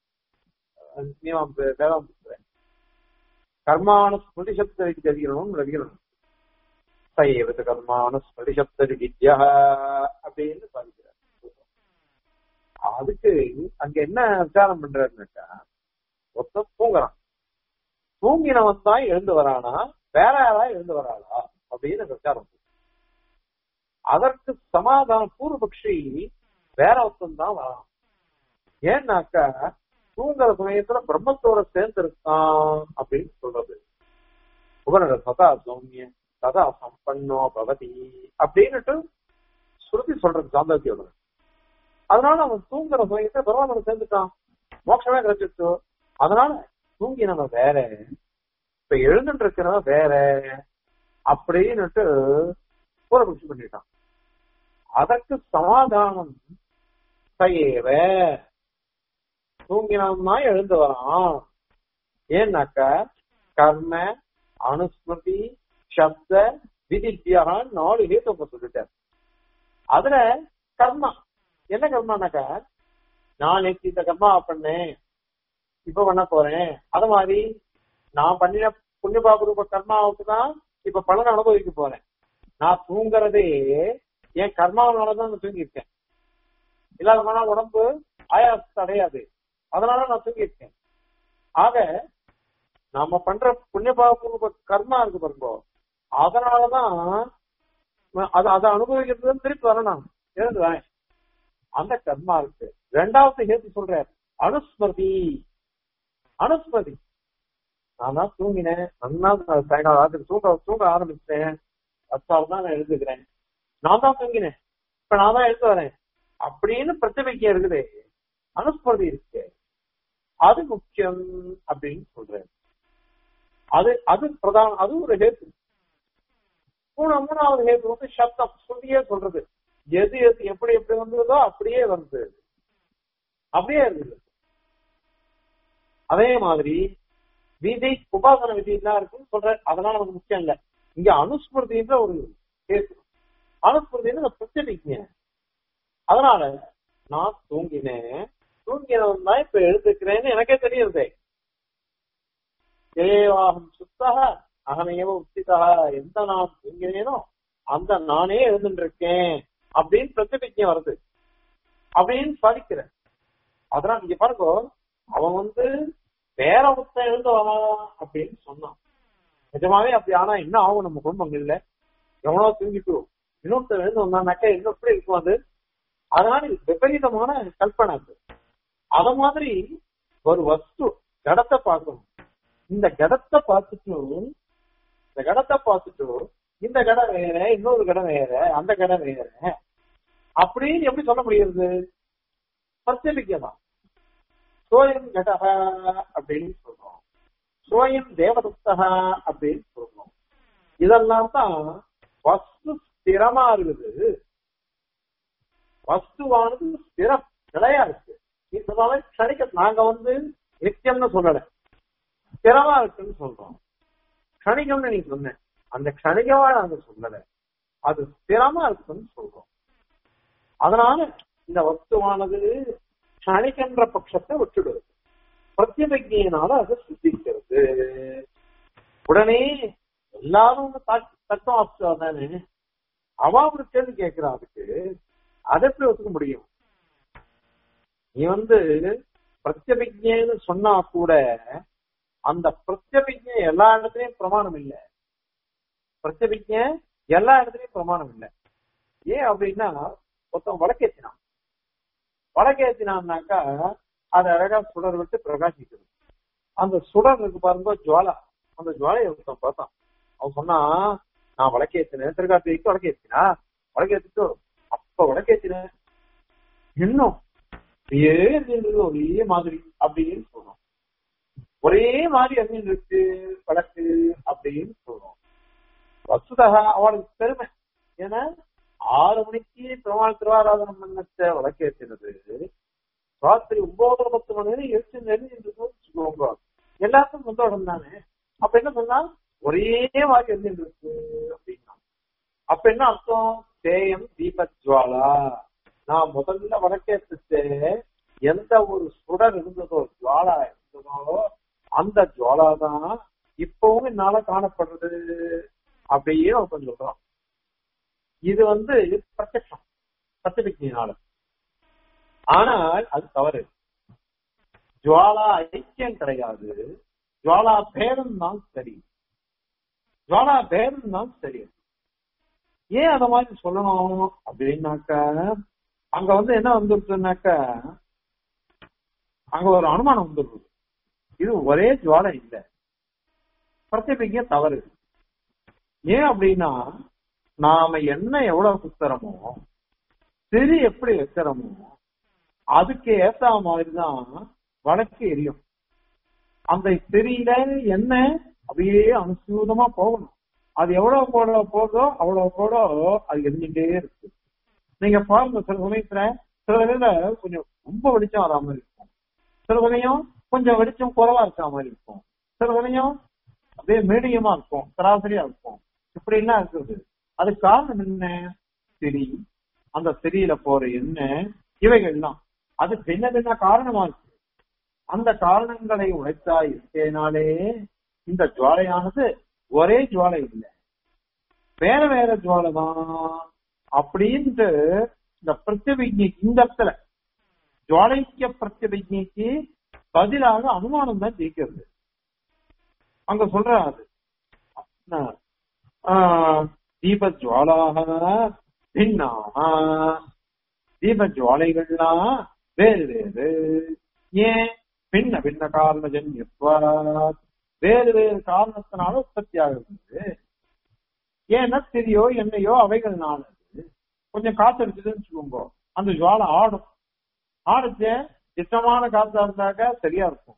வேதாந்தத்துல கர்மான ஸ்மிருதி சப்த அதிகரணம் ரவிகரணம் சைவத்து கர்மான ஸ்மிருதி சப்த வித்யா அப்படின்னு சாதிக்கிறார் அதுக்கு அங்க என்ன விசாரம் பண்றாருனாக்கா ஒருத்தன் தூங்குறான் தூங்கினவன் தான் எழுந்து வரானா வேற யாரா எழுந்து வராளா அப்படின்னு விசாரம் அதற்கு சமாதானம் பூர்வபக்ஷி வேற ஒருத்தன் தான் வரான் ஏன்னாக்கா தூங்குற சமயத்துல பிரம்மத்தோட சேர்ந்து இருக்கான் அப்படின்னு சொல்றது உபனட சதா சௌமிய சதா சம்பன்னோ பவதி அப்படின்னுட்டு ஸ்ருதி சொல்றது சாந்தோக்கியோட அதனால அவன் தூங்குற சமயத்துல பகவானோட சேர்ந்துட்டான் மோட்சமே கிடைச்சிருச்சு அதனால தூங்கினவன் வேற இப்ப எழுந்துட்டு இருக்கிறவன் வேற அப்படின்னுட்டு பூரபக்ஷி பண்ணிட்டான் அதற்கு சமாதானம் சையேவ தூங்கினவன் தான் எழுந்து வரான் ஏன்னாக்கா கர்ம அனுஸ்மிருதி சப்த விதித்தியான் நாலு ஹேத்துவ சொல்லிட்டார் அதுல கர்மா என்ன கர்மானாக்கா நான் நேற்று இந்த கர்மா பண்ணேன் இப்ப பண்ண போறேன் அது மாதிரி நான் பண்ணின புண்ணியபாப ரூப கர்மாவுக்கு தான் இப்ப பலன் அனுபவிக்க போறேன் நான் தூங்குறதே என் கர்மாவனாலதான் நான் தூங்கியிருக்கேன் இல்லாத போனா உடம்பு ஆயாசத்தை அடையாது அதனால நான் தூங்கியிருக்கேன் ஆக நாம பண்ற புண்ணிய பாவ கர்மா இருக்கு பாருங்க அதனாலதான் அது அதை அனுபவிக்கிறது திருப்பி வரணும் எழுந்து வரேன் அந்த கர்மா இருக்கு ரெண்டாவது ஹேத்து சொல்றார் அனுஸ்மதி அனுஸ்மதி நான் தான் தூங்கினேன் நல்லா சாயங்காலம் ராத்திரி தூங்க தூங்க ஆரம்பிச்சேன் அத்தால் தான் நான் எழுதுக்கிறேன் நான் தான் தூங்கினேன் இப்ப நான் தான் எழுந்து வரேன் அப்படின்னு பிரச்சனைக்கு இருக்குது அனுஸ்மதி இருக்கு அது முக்கியம் அப்படின்னு சொல்றேன் அது அது பிரதான அது ஒரு ஹேத்து மூணு மூணாவது ஹேத்து வந்து சப்தம் சொல்லியே சொல்றது எது எது எப்படி எப்படி வந்ததோ அப்படியே வருது அப்படியே இருந்தது அதே மாதிரி விதி உபாசன விதி எல்லாம் இருக்குன்னு சொல்ற அதனால நமக்கு முக்கியம் இல்ல இங்க அனுஸ்மிருதின்ற ஒரு கேஸ் அனுஸ்மிருதின்னு பிரச்சனைங்க அதனால நான் தூங்கினேன் தூங்கினவன் தான் இப்ப எழுதுக்கிறேன்னு எனக்கே தெரியுது ஏவாகம் சுத்தக அகனையவ உச்சிதா எந்த நான் தூங்கினேனோ அந்த நானே எழுந்துட்டு இருக்கேன் அப்படின்னு பிரச்சனைக்கு வருது அப்படின்னு படிக்கிறேன் அதனால நீங்க பாருங்க அவன் வந்து வேற ஒருத்தன் எழுத வரலாம் அப்படின்னு சொன்னான் நிஜமாவே அப்படி ஆனா என்ன ஆகும் நம்ம குடும்பங்கள்ல எவனோ தூங்கிட்டு இன்னொருத்தர் எழுந்து வந்தானாக்கா இன்னும் எப்படி இருக்கும் அது அதனால இது விபரீதமான கல்பனை அது அத மாதிரி ஒரு வஸ்து கடத்தை பார்க்கணும் இந்த கடத்தை பார்த்துட்டு இந்த கடத்தை பார்த்துட்டு இந்த கடை வேற இன்னொரு கடை வேற அந்த கடை வேற அப்படின்னு எப்படி சொல்ல முடியுது பரிசீலிக்கலாம் சோயம் கடக அப்படின்னு சொல்றோம் சோயம் தேவதத்தகா அப்படின்னு சொல்றோம் இதெல்லாம் தான் வஸ்து ஸ்திரமா இருக்குது வஸ்துவானது ஸ்திரம் நிலையா இருக்கு இதனால கணிக்க நாங்க வந்து நித்தியம்னு சொல்லல ஸ்திரமா இருக்குன்னு சொல்றோம் கணிகம்னு நீ சொன்ன அந்த கணிகமா நாங்க சொல்லல அது ஸ்திரமா இருக்குன்னு சொல்றோம் அதனால இந்த வஸ்துவானது கணிக்கின்ற பட்சத்தை விட்டுடுது பிரத்யபிஜையினால அது சித்திக்கிறது உடனே எல்லாரும் தத்துவம் ஆப்ஷா தானே அவ ஒரு கேள்வி கேட்கிறா அதுக்கு அதை எப்படி ஒத்துக்க முடியும் நீ வந்து பிரத்யபிஜைன்னு சொன்னா கூட அந்த பிரத்யபிஜை எல்லா இடத்துலயும் பிரமாணம் இல்லை பிரத்யபிஜை எல்லா இடத்துலயும் பிரமாணம் இல்லை ஏன் அப்படின்னா ஒருத்தன் வழக்கேற்றினான் வழக்கேற்றினான்னாக்கா அது அழகா சுடர் விட்டு பிரகாசிக்கிறது அந்த சுடர் இருக்கு பாருங்க ஜுவாலா அந்த ஜுவாலையை ஒருத்தன் பார்த்தான் அவன் சொன்னா நான் வழக்கேற்றினேன் திருக்கார்த்திகைக்கு வழக்கேற்றினா வழக்கேற்றிட்டு அப்ப வழக்கேற்றினேன் இன்னும் அப்படியே இருந்தது ஒரே மாதிரி அப்படின்னு சொல்றோம் ஒரே மாதிரி அப்படின்னு இருக்கு வழக்கு அப்படின்னு சொல்றோம் வசுதக அவளுக்கு பெருமை ஏன்னா ஆறு மணிக்கு பெருமாள் திருவாராதனம் பண்ணத்த வழக்கேற்றினது ராத்திரி ஒன்பதரை பத்து மணி நேரம் எழுத்து நெருங்கிட்டு வச்சுக்கோங்க எல்லாத்துக்கும் சந்தோஷம் தானே அப்ப என்ன சொன்னா ஒரே மாதிரி இருந்துட்டு இருக்கு அப்படின்னா அப்ப என்ன அர்த்தம் தேயம் தீபஜ்வாலா நான் முதல்ல வடக்கேற்று எந்த ஒரு சுடர் இருந்ததோ ஜுவாலா இருந்ததோ அந்த ஜுவாலா தான் இப்பவும் என்னால காணப்படுறது அப்படியே ஒருத்தன் சொல்றான் இது வந்து பிரத்யட்சம் சத்தியபிக்னால ஆனால் அது தவறு ஜுவாலா ஐக்கியம் கிடையாது ஜுவாலா பேதம் தான் சரி ஜுவாலா பேதம் தான் சரி ஏன் அத மாதிரி சொல்லணும் அப்படின்னாக்கா அங்க வந்து என்ன வந்துருச்சுனாக்கா அங்க ஒரு அனுமானம் வந்துருக்கு இது ஒரே ஜுவாலை இல்லை பிரத்யபிக்க தவறு ஏன் அப்படின்னா நாம என்ன எவ்வளவு சுத்துறோமோ திரி எப்படி வைக்கிறோமோ அதுக்கு ஏத்த மாதிரிதான் வழக்கு எரியும் அந்த திரியில என்ன அப்படியே அனுசூதமா போகணும் அது எவ்வளவு போட போதோ அவ்வளவு போட அது எரிஞ்சுட்டே இருக்கு நீங்க பாருங்க சில சமயத்துல சில இதுல கொஞ்சம் ரொம்ப வெளிச்சம் வரா மாதிரி இருக்கும் சில சமயம் கொஞ்சம் வெளிச்சம் குறைவா இருக்க மாதிரி இருக்கும் சில சமயம் அப்படியே மீடியமா இருக்கும் சராசரியா இருக்கும் இப்படி எல்லாம் இருக்குது அது காரணம் என்ன திரி அந்த திரியில போற எண்ணெய் இவைகள்லாம் அது பின்ன பின்ன காரணமா இருக்கு அந்த காரணங்களை உழைத்தா இருக்கேனாலே இந்த ஜுவாலையானது ஒரே ஜுவாலை இல்லை வேற வேற ஜுவாலை தான் அப்படின்ட்டு இந்த பிரத்யபிஜை இந்த இடத்துல ஜுவாலைக்க பிரத்யபிஜைக்கு பதிலாக அனுமானம் தான் ஜெயிக்கிறது அங்க சொல்ற அது தீபஜுவாலாக பின்னாக தீபஜுவாலைகள்லாம் வேறு வேறு ஏன் பின்ன பின்ன காரணஜன்யத்வா வேறு வேறு காரணத்தினால உற்பத்தி ஆகுது ஏன்னா திரியோ எண்ணெயோ அவைகள்னால கொஞ்சம் காத்து அடிச்சதுன்னு வச்சுக்கோங்க அந்த ஜுவாலை ஆடும் ஆடுச்ச இஷ்டமான காத்தா இருந்தாக்க சரியா இருக்கும்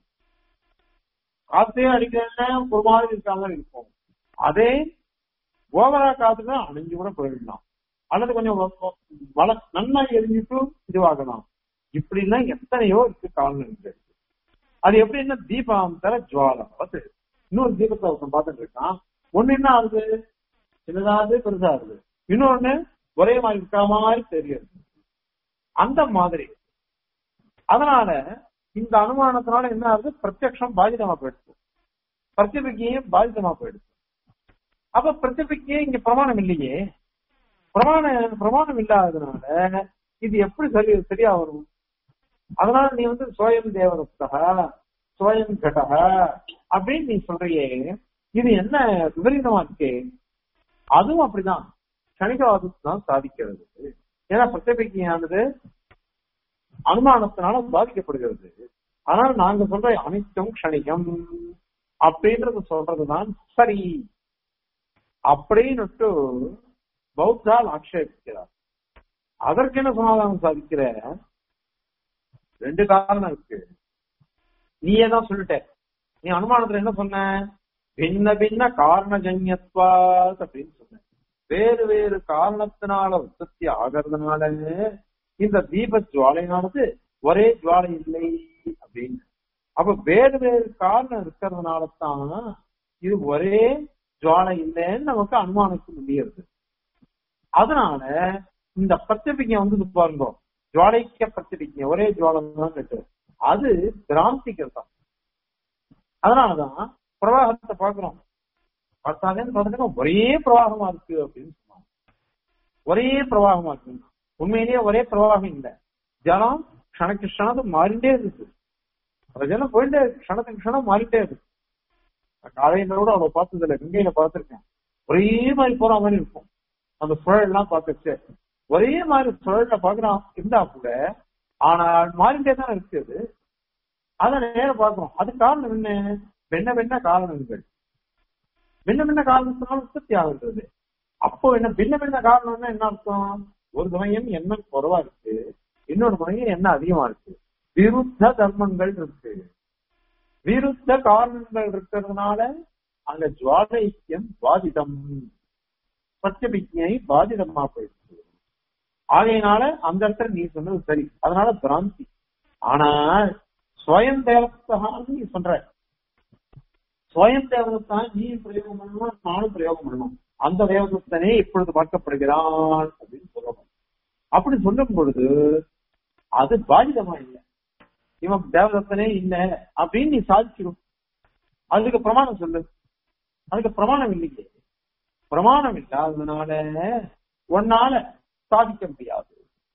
காத்தே அடிக்கிறேன்னா ஒரு மாதிரி இருக்க மாதிரி இருக்கும் அதே ஓவரா காத்துனா அணிஞ்சு கூட போயிடலாம் அல்லது கொஞ்சம் வள நன்னா எரிஞ்சிட்டு இதுவாகலாம் இப்படிலாம் எத்தனையோ இருக்கு காரணங்கள் அது எப்படின்னா தீபாந்தர ஜுவாலா பார்த்து இன்னொரு தீபத்தை ஒருத்தன் பார்த்துட்டு இருக்கான் ஒண்ணு என்ன ஆகுது சின்னதாகுது பெருசாகுது இன்னொன்னு ஒரே மாதிரி இருக்கிற மாதிரி தெரியுது அந்த மாதிரி அதனால இந்த அனுமானத்தினால என்ன ஆகுது பிரத்யக்ஷம் பாதிதமா போயிடுச்சு பிரத்யபிக்கையும் பாதிதமா போயிடுச்சு அப்ப பிரத்யபிக்கையே இங்க பிரமாணம் இல்லையே பிரமாண பிரமாணம் இல்லாததுனால இது எப்படி சரி சரியா வரும் அதனால நீ வந்து சோயம் தேவதத்தகா சோயம் கடகா அப்படின்னு நீ சொல்றியே இது என்ன விபரீதமா இருக்கே அதுவும் அப்படிதான் கணிகவாதத்தை தான் சாதிக்கிறது ஏன்னா பிரத்யபிக்கையானது அனுமானத்தினால பாதிக்கப்படுகிறது ஆனால் நாங்க சொல்ற அனைத்தும் க்ஷணிகம் அப்படின்றது சொல்றதுதான் சரி அப்படின்னுட்டு பௌத்தால் ஆட்சேபிக்கிறார் அதற்கு என்ன சமாதானம் சாதிக்கிற ரெண்டு காரணம் இருக்கு நீயே தான் சொல்லிட்ட நீ அனுமானத்துல என்ன சொன்ன பின்ன பின்ன காரணஜன்யத்வா அப்படின்னு சொன்ன வேறு வேறு காரணத்தினால உற்பத்தி ஆகிறதுனால இந்த தீப ஜுவாலையானது ஒரே ஜுவாலை இல்லை அப்படின்னு அப்ப வேறு வேறு காரணம் இருக்கிறதுனால தான் இது ஒரே ஜுவாலை இல்லைன்னு நமக்கு அனுமானிக்க முடியாது அதனால இந்த பிரத்திபிக்கை வந்து பாருங்க ஜுவாலைக்க பிரத்திபிக்கை ஒரே ஜுவாலம் தான் அது கிராந்திகள் தான் அதனாலதான் பிரவாகத்தை பாக்குறோம் பார்த்தாங்கன்னு பாத்தீங்கன்னா ஒரே பிரவாகமா இருக்கு அப்படின்னு சொன்னாங்க ஒரே பிரவாகமா இருக்கு உண்மையிலேயே ஒரே பிரவாகம் இல்ல ஜலம் க்ஷணக்கு க்ஷணத்துக்கு மாறிட்டே இருக்கு அந்த ஜலம் போயிட்டே இருக்கு க்ஷணத்துக்கு க்ஷணம் மாறிட்டே இருக்கு காலையில கூட அவ்வளவு பார்த்தது இல்ல கங்கையில பார்த்திருக்கேன் ஒரே மாதிரி போற மாதிரி இருக்கும் அந்த சுழல் எல்லாம் பார்த்துச்சு ஒரே மாதிரி சுழல்ல பாக்குறோம் இருந்தா கூட ஆனால் மாறிட்டே தான் இருக்குது அதை நேரம் பார்க்கிறோம் அது காரணம் என்ன வெண்ண வெண்ண காரணங்கள் பின்ன பின்ன காரணத்தினால் உற்பத்தி ஆகுறது அப்போ என்ன பின்ன பின்ன காரணம்னா என்ன அர்த்தம் ஒரு சமயம் என்ன குறைவா இருக்கு இன்னொரு சமயம் என்ன அதிகமா இருக்கு விருத்த தர்மங்கள் இருக்கு விருத்த காரணங்கள் இருக்கிறதுனால அங்க ஜுவாலைக்கியம் பாதிதம் சத்தியபிக்ஞை பாதிதமா போயிடுச்சு ஆகையினால அந்த இடத்துல நீ சொன்னது சரி அதனால பிராந்தி ஆனால் ஸ்வயம் தேவத்தகான்னு நீ சொல்ற ஸ்வயம் தேவதத்தான் நீ பிரயோகம் பண்ணணும் நானும் பிரயோகம் பண்ணணும் அந்த தேவதத்தனே இப்பொழுது பார்க்கப்படுகிறான் அப்படின்னு சொல்லணும் அப்படி சொல்லும் பொழுது அது பாதிதமா இல்லை இவன் தேவதத்தனே இல்லை அப்படின்னு நீ சாதிச்சிடும் அதுக்கு பிரமாணம் சொல்லு அதுக்கு பிரமாணம் இல்லையே பிரமாணம் இல்லாததுனால உன்னால சாதிக்க முடியாது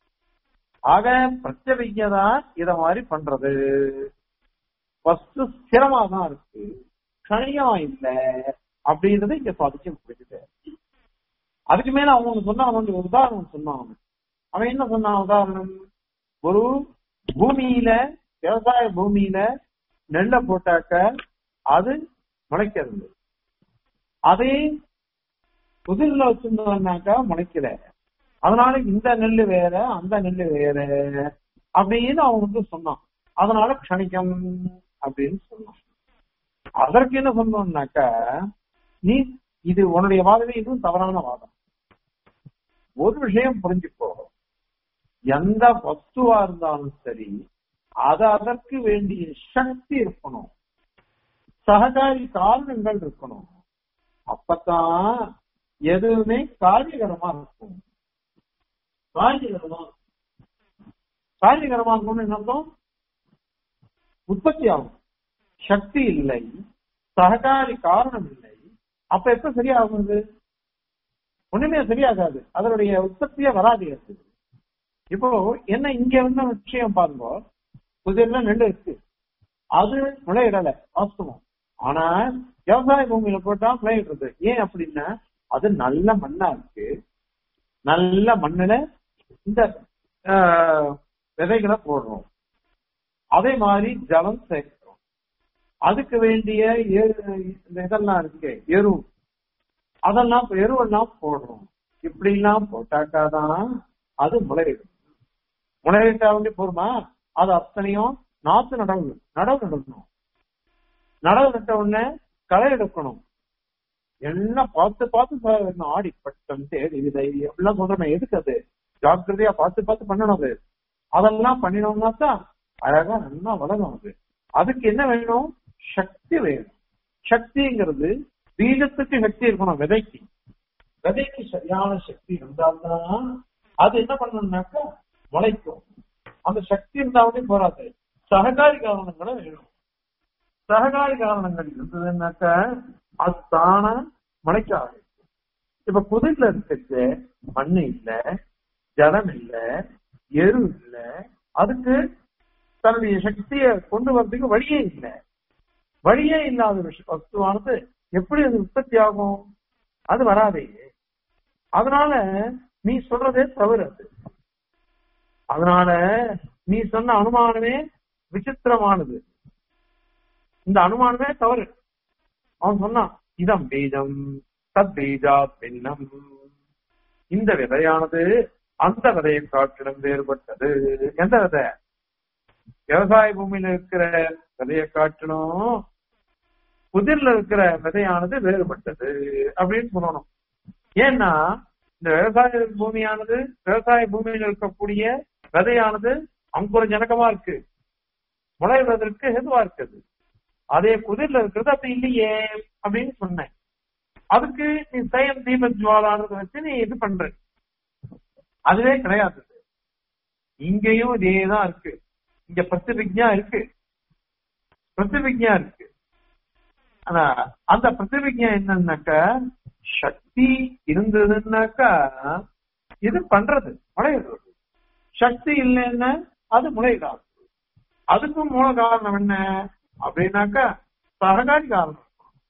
ஆக பிரச்சனைதான் இத மாதிரி பண்றது ஃபர்ஸ்ட் ஸ்திரமா தான் இருக்கு கணியமா இல்ல அப்படின்றத இங்க சாதிக்க முடியுது அதுக்கு மேல அவங்க சொன்னான் வந்து ஒரு உதாரணம் சொன்னான் அவன் அவன் என்ன சொன்னான் உதாரணம் ஒரு பூமியில விவசாய பூமியில நெல்லை போட்டாக்க அது முளைக்கிறது அதே புதிர்ல வச்சிருந்தோம்னாக்கா முளைக்கல அதனால இந்த நெல்லு வேற அந்த நெல்லு வேற அப்படின்னு அவன் வந்து சொன்னான் அதனால க்ஷணிக்கம் அப்படின்னு சொன்னான் அதற்கு என்ன சொன்னோம்னாக்க நீ இது உன்னுடைய வாதமே இதுவும் தவறான வாதம் ஒரு விஷயம் புரிஞ்சுக்கோ எந்த வஸ்துவா இருந்தாலும் சரி அது அதற்கு வேண்டிய சக்தி இருக்கணும் சககாரி காரணங்கள் இருக்கணும் அப்பதான் எதுவுமே காரியகரமா இருக்கும் காரியகரமா காரியகரமா இருக்கணும்னு என்ன அர்த்தம் உற்பத்தி ஆகும் சக்தி இல்லை சககாரி காரணம் இல்லை அப்ப எப்ப சரியாகும் இது ஒண்ணுமே சரியாகாது அதனுடைய உற்பத்தியே வராது அது இப்போ என்ன இங்க வந்து விஷயம் பாருங்க புதிர்ல நெல் இருக்கு அது முளையிடல வாஸ்தவம் ஆனா விவசாய பூமியில போட்டா முளையிடுறது ஏன் அப்படின்னா அது நல்ல மண்ணா இருக்கு நல்ல மண்ணுல இந்த ஆஹ், விதைகளை போடுறோம் அதே மாதிரி ஜலம் சேர்க்கிறோம் அதுக்கு வேண்டிய எரு இந்த இதெல்லாம் இருக்கு எரு அதெல்லாம் இப்ப எருவெல்லாம் போடுறோம் இப்படி எல்லாம் போட்டாக்காதான் அது முளையிடும் முளையிட்டா வந்து போருமா அது அத்தனையும் நாத்து நடவு நடவு நடக்கணும் நடவு நட்ட உடனே களை எடுக்கணும் எல்லாம் பார்த்து பார்த்து சாகணும். ஆடி பட்டம் தேடி விதை எல்லாம் சொல்றேன் எதுக்கு அது ஜாக்கிரதையா பார்த்து பார்த்து பண்ணணும் அது அதெல்லாம் பண்ணினோம்னா தான் அழகா நல்லா வளரும் அது அதுக்கு என்ன வேணும் சக்தி வேணும் சக்திங்கிறது பீஜத்துக்கு சக்தி இருக்கணும் விதைக்கு விதைக்கு சரியான சக்தி இருந்தால்தான் அது என்ன பண்ணணும்னாக்கா முளைக்கும் அந்த சக்தி இருந்தாலே போறாது சககாரி காரணங்களும் வேணும் சககாரி காரணங்கள் இருந்ததுன்னாக்கா அது தானா முளைக்க ஆரம்பிக்கும் இப்ப புதிர்ல இருக்கிறது மண்ணு இல்ல ஜலம் இல்ல எரு இல்ல அதுக்கு தன்னுடைய சக்தியை கொண்டு வர்றதுக்கு வழியே இல்லை வழியே இல்லாத ஒரு விஷ- வஸ்துவானது எப்படி அது உற்பத்தி ஆகும் அது வராதே அதனால நீ சொல்றதே தவறு அது அதனால நீ சொன்ன அனுமானமே விசித்திரமானது இந்த அனுமானமே தவறு அவன் சொன்னான் இதம் பீஜம் தத் பீஜா பின்னம் இந்த விதையானது அந்த விதையை காட்டிலும் வேறுபட்டது எந்த விதை விவசாய பூமியில இருக்கிற விதையை காட்டிலும் புதிர்ல இருக்கிற விதையானது வேறுபட்டது அப்படின்னு சொல்லணும் ஏன்னா இந்த விவசாய பூமியானது விவசாய பூமியில் இருக்கக்கூடிய விதையானது அங்குர ஜனகமா இருக்கு முளைவதற்கு ஹெதுவா இருக்குது அதே குதிர்ல இருக்கிறது அப்படி இல்லையே அப்படின்னு சொன்னேன் அதுக்கு நீ சயம் தீப ஜுவாலானதை வச்சு நீ இது பண்ற அதுவே கிடையாது இங்கேயும் இதேதான் இருக்கு இங்க பிரதிபிக்ஞா இருக்கு பிரதிபிக்ஞா இருக்கு ஆனா அந்த பிரதிபிக்ஞா என்னன்னாக்கா சக்தி இருந்ததுன்னாக்கா இது பண்றது முளையிடுறது சக்தி இல்லைன்னா அது முளையிடாது அதுக்கும் மூல காரணம் என்ன அப்படின்னாக்கா சககாரி காரணம்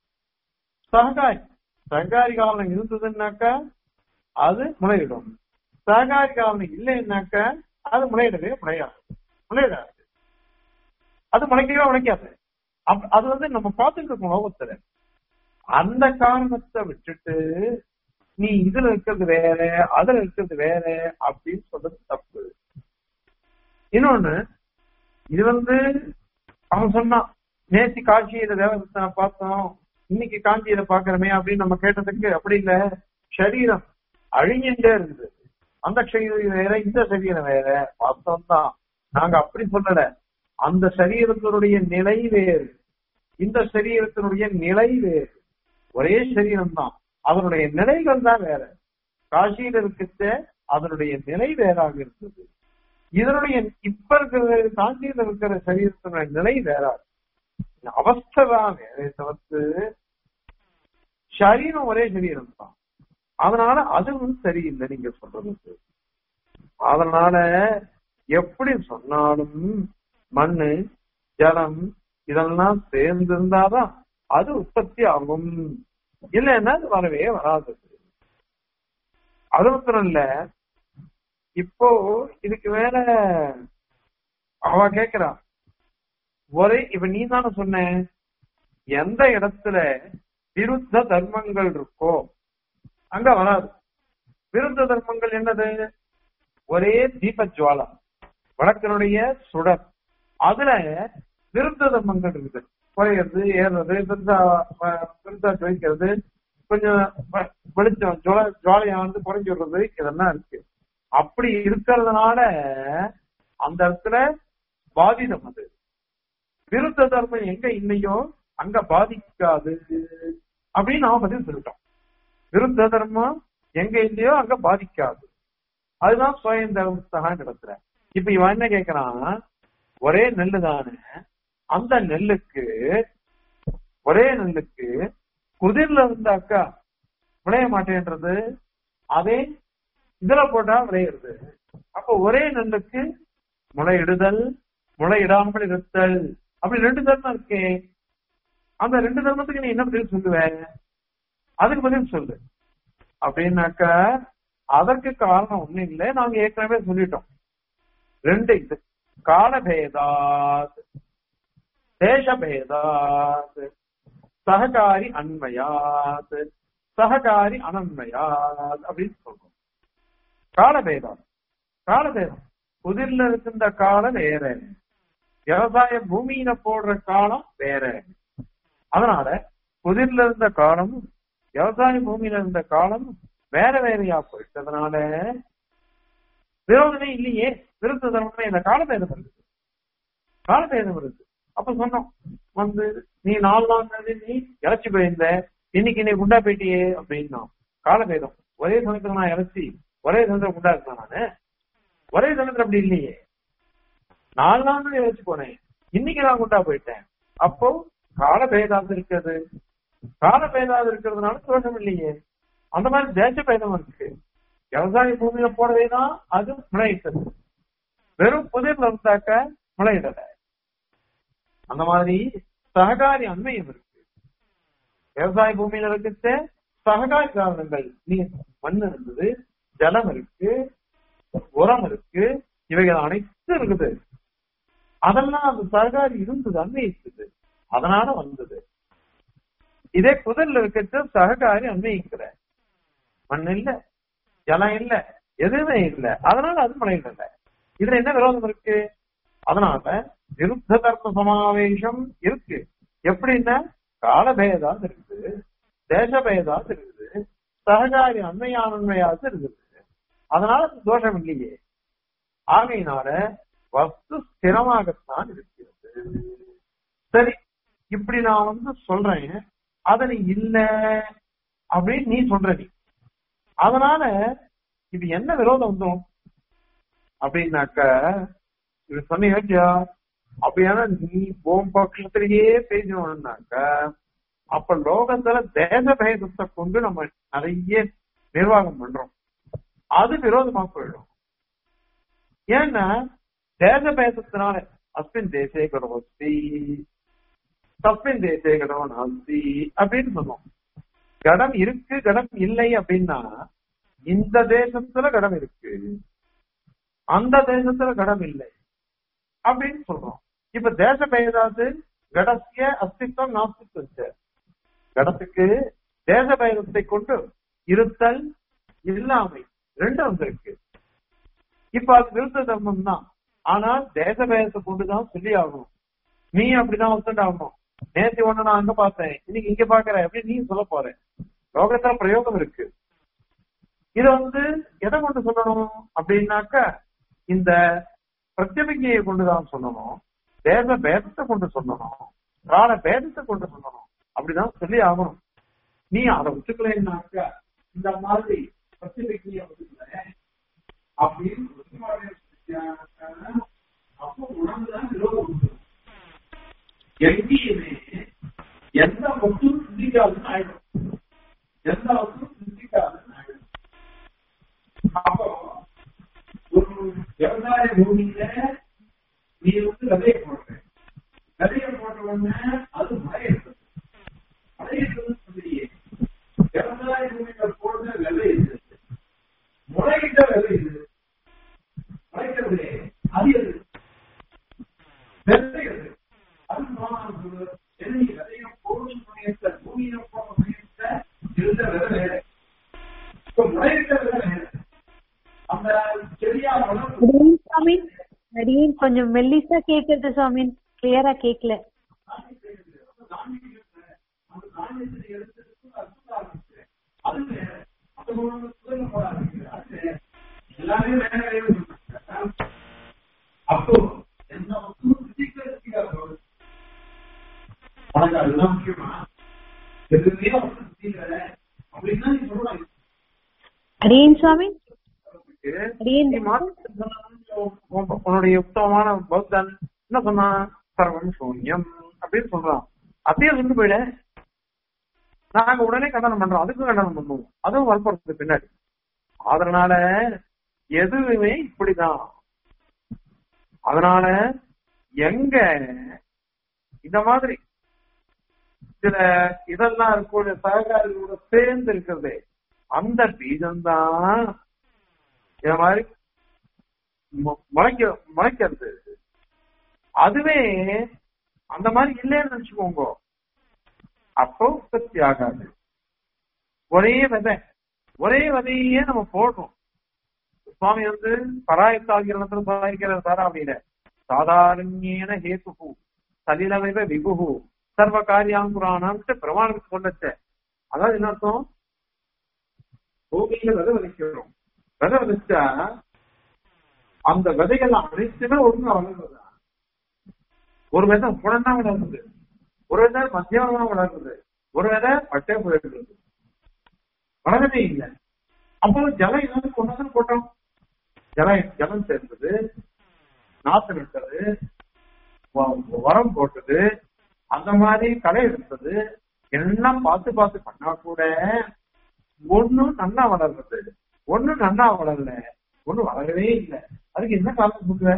சககாரி சககாரி காரணம் இருந்ததுன்னாக்கா அது முளையிடும் சககாரி காரணம் இல்லைன்னாக்கா அது முளையிடவே முளையாது முளையிடாது அது முளைக்கவே முளைக்காது அப்- அது வந்து நம்ம பார்த்துட்டு இருக்கோம் லோகத்துல அந்த காரணத்தை விட்டுட்டு நீ இதுல இருக்கிறது வேற அதுல இருக்கிறது வேற அப்படின்னு சொல்றது தப்பு இன்னொன்னு இது வந்து அவன் சொன்னான் நேத்தி காட்சியில தேவதத்தனை பார்த்தோம் இன்னைக்கு காஞ்சியில பாக்குறமே அப்படின்னு நம்ம கேட்டதுக்கு அப்படி இல்ல சரீரம் அழிஞ்சுட்டே இருக்குது அந்த சரீரம் வேற இந்த சரீரம் வேற வாஸ்தவம் தான் நாங்க அப்படி சொல்லல அந்த சரீரத்தினுடைய நிலை வேறு இந்த சரீரத்தினுடைய நிலை வேறு ஒரே சரீரம் தான் அதனுடைய நிலைகள் தான் வேற காசியில இருக்கிற அதனுடைய நிலை வேறாக இருந்தது இதனுடைய இப்ப இருக்கிற காஞ்சியில இருக்கிற சரீரத்தினுடைய நிலை வேறாது அவஸ்தை தான் வேறே தவிர்த்து சரீரம் ஒரே சரீரம் தான் அதனால அதுவும் சரியில்லை நீங்க சொல்றது அதனால எப்படி சொன்னாலும் மண்ணு ஜலம் இதெல்லாம் சேர்ந்து இருந்தாதான் அது உற்பத்தி ஆகும் இல்லைன்னா அது வரவே வராது அது மாத்திரம் இல்ல இப்போ இதுக்கு மேல அவ கேக்குறா ஒரே இப்ப நீ தானே சொன்ன எந்த இடத்துல விருத்த தர்மங்கள் இருக்கோ அங்க வராது விருத்த தர்மங்கள் என்னது ஒரே தீபஜுவாலா வடக்கனுடைய சுடர் அதுல விருத்த தர்மங்கள் இருக்குது குறையிறது ஏறுறது பெருசா அஹ், பெருசா ஜொலிக்கிறது கொஞ்சம் வ- வெளிச்சம் ஜுவல ஜுவாலையா வந்து குறைஞ்சு விடுறது இதெல்லாம் இருக்கு அப்படி இருக்கிறதுனால அந்த இடத்துல பாதிதம் அது விருத்த தர்மம் எங்க இல்லையோ அங்க பாதிக்காது அப்படின்னு நாம பதில் சொல்லிட்டோம் விருத்த தர்மம் எங்க இல்லையோ அங்க பாதிக்காது அதுதான் சுயம் தர்மத்தான் இடத்துல இப்ப இவன் என்ன கேக்குறான் ஒரே நெல்லு தானே அந்த நெல்லுக்கு ஒரே நெல்லுக்கு குதிர்ல இருந்தாக்கா விளைய மாட்டேன்றது அதே இதுல போட்டா விளையிறது அப்ப ஒரே நெல்லுக்கு முளையிடுதல் முளையிடாமல் இருத்தல் அப்படி ரெண்டு தர்மம் இருக்கே அந்த ரெண்டு தர்மத்துக்கு நீ என்ன பதில் சொல்லுவ அதுக்கு பதில் சொல்லு அப்படின்னாக்க அதற்கு காரணம் ஒண்ணும் இல்லை நாங்க ஏற்கனவே சொல்லிட்டோம் ரெண்டு இது காலபேதாத் தேசபேதாத் சககாரி அன்மயாத் சககாரி அனன்மயாத் அப்படின்னு சொல்றோம் காலபேதம் காலபேதம் புதிர்ல இருக்கின்ற காலம் வேற விவசாய பூமியில போடுற காலம் வேற அதனால புதிர்ல இருந்த காலமும் விவசாய பூமியில இருந்த காலமும் வேற வேறையா போயிட்டதுனால விரோதமே இல்லையே விருத்த தர்மமே இந்த காலபேதம் இருக்கு காலபேதம் இருக்கு அப்ப சொன்னோம் வந்து நீ நாலு நாள் நீ இழைச்சி போயிருந்த இன்னைக்கு நீ குண்டா போயிட்டியே அப்படின்னா காலபேதம் ஒரே சமயத்துல நான் இழைச்சி ஒரே சமயத்துல குண்டா இருக்கேன் நானு ஒரே சமயத்துல அப்படி இல்லையே நாலு நாள் தான் இழைச்சி போனேன் இன்னைக்கு நான் குண்டா போயிட்டேன் அப்போ காலபேதாது இருக்கிறது காலபேதாது இருக்கிறதுனால தோஷம் இல்லையே அந்த மாதிரி தேச பேதம் இருக்கு விவசாய பூமியில போடவே தான் அது முளையிட்டது வெறும் புதிர்ல இருந்தாக்க முளையிடல அந்த மாதிரி சககாரி அண்மையும் இருக்கு விவசாய பூமியில இருக்கிற சககாரி காரணங்கள் நீர் மண் இருந்தது ஜலம் இருக்கு உரம் இருக்கு இவைகள் அனைத்தும் இருக்குது அதெல்லாம் அந்த சககாரி இருந்தது அன்வயிச்சது அதனால வந்தது இதே புதர்ல இருக்கிற சககாரி அன்வயிக்கிற மண் இல்ல ஜலம் இல்ல எதுவுமே இல்ல அதனால அது முளையிடல இதுல என்ன விரோதம் இருக்கு அதனால விருத்த தர்ம சமாவேசம் இருக்கு எப்படின்னா காலபேதாது இருக்குது தேசபேதாது இருக்குது சககாரி அண்மையானன்மையாது இருக்குது அதனால அது தோஷம் இல்லையே ஆகையினால வஸ்து ஸ்திரமாகத்தான் இருக்கிறது சரி இப்படி நான் வந்து சொல்றேன் அத நீ இல்ல அப்படின்னு நீ சொல்ற நீ அதனால இது என்ன விரோதம் வந்துடும் அப்படின்னாக்க இது சொன்னீங்க அப்படியான நீ போம் பட்சத்திலேயே பேசணும்னாக்க அப்ப லோகத்துல தேச பேதத்தை கொண்டு நம்ம நிறைய நிர்வாகம் பண்றோம் அது விரோதமா போயிடும் ஏன்னா தேச பேதத்தினால அஸ்மின் தேசே கடவஸ்தி தஸ்மின் தேசே கடவ நாஸ்தி அப்படின்னு சொன்னோம் கடம் இருக்கு கடம் இல்லை அப்படின்னா இந்த தேசத்துல கடம் இருக்கு அந்த தேசத்துல கடம் இல்லை அப்படின்னு சொல்றோம் இப்ப தேச பேதாது கடசிய அஸ்தித்வம் நாஸ்தித்வம் கடத்துக்கு தேச பேதத்தை கொண்டு இருத்தல் இல்லாமை ரெண்டும் வந்திருக்கு இப்ப அது விருத்த தர்மம் தான் ஆனால் தேச பேதத்தை கொண்டுதான் சொல்லி ஆகணும் நீ அப்படிதான் ஒத்துண்டு ஆகணும் நேற்று ஒண்ணு நான் அங்க பார்த்தேன் இன்னைக்கு இங்க பாக்குறேன் அப்படின்னு நீ சொல்ல போற லோகத்துல பிரயோகம் இருக்கு இத வந்து எதை கொண்டு சொல்லணும் அப்படின்னாக்க இந்த பிரத்யபிக்கையை கொண்டுதான் சொல்லணும் தேச பேதத்தை கொண்டு சொல்லணும் கால பேதத்தை கொண்டு சொல்லணும் அப்படிதான் சொல்லி ஆகணும் நீ அதை ஒத்துக்கலைன்னாக்க இந்த மாதிரி பிரத்யபிக்கையை ஒத்துக்கல அப்படின்னு அப்போ உணவுதான் விரோதம் உண்டு. எங்கேயுமே எந்த வஸ்துவும் சிந்திக்காதுன்னு ஆயிடும் எந்த வஸ்துவும் சிந்திக்காதுன்னு ஆயிடும் அப்போ ஒரு விவசாய பூமியில நீ வந்து விதைய போடுற விதைய போட்ட உடனே அது மழையிடுது மழையிடுதுன்னு சொல்லியே விவசாய பூமியில போடுற விதை இது முளையிட்ட விதை இது முளைக்கிறது அது எது விதை எது அது மாணவர்கள் என்ன விதைய போடும் சமயத்தை பூமியில போட சமயத்தை இருந்த விதை வேற இப்ப முளையிட்ட விதை வேற அந்த செடியா வளர்ந்து அடியேன் சுவாமி அடியேன் கொஞ்சம் மெல்லிசா கேக்குறது சுவாமி கிளியரா கேக்கல அப்போ எந்த வஸ்துவும் சிந்திக்கிறதுக்கு உனக்கு அதுதான் முக்கியமா எதுவுமே வந்து சிந்திக்கல அப்படின்னா நீ சொல்லலாம் அடியேன் சுவாமி அடியேன் நீ மாத்தி சொன்னா உன்னுடைய யுக்தமான பௌத்தன் என்ன சொன்னான் சர்வம் சூன்யம் அப்படின்னு சொல்றான் அப்படியே சொல்லி போயிட நாங்க உடனே கண்டனம் பண்றோம் அதுக்கும் கண்டனம் பண்ணுவோம் அதுவும் வரப்போறது பின்னாடி அதனால எதுவுமே இப்படிதான் அதனால எங்க இந்த மாதிரி சில இதெல்லாம் இருக்கக்கூடிய சககாரிகளோட சேர்ந்து இருக்கிறது அந்த பீஜம் தான் இந்த மாதிரி மு- முளைக்க முளைக்கிறது அதுவே அந்த மாதிரி இல்லைன்னு நினைச்சுக்கோங்க அப்போ உற்பத்தி ஆகாது ஒரே விதை ஒரே விதையே நம்ம போடுறோம் சுவாமி வந்து பராயத்தாகிரணத்துல சாதிக்கிறார் சாரா அப்படின்னு சாதாரண்யேன ஹேதுகு சலிலமைவ விபுகு சர்வ காரியாங்குரானான்ட்டு பிரமாணத்துக்கு சொல்லச்ச அதாவது என்ன அர்த்தம் பூமியில விதை விதைக்கிறோம் விதை விதைச்சா அந்த விதைகள் அனைத்துமே ஒழுங்கா வளர்றதா ஒரு விதை புடனா வளர்றது ஒரு விதை மத்தியமா வளர்றது ஒரு விதை பட்டே போயிடுறது வளரவே இல்லை அப்போ ஜலம் ஏதாவது கொண்டு வந்து போட்டோம் ஜலம் ஜலம் சேர்ந்தது நாத்து விட்டது வ- உரம் போட்டது அந்த மாதிரி களை எடுத்தது எல்லாம் பார்த்து பார்த்து பண்ணா கூட ஒண்ணும் நன்னா வளர்றது ஒண்ணும் நன்னா வளரல ஒண்ணும் வளரவே இல்லை அதுக்கு என்ன காரணம் சொல்லுவ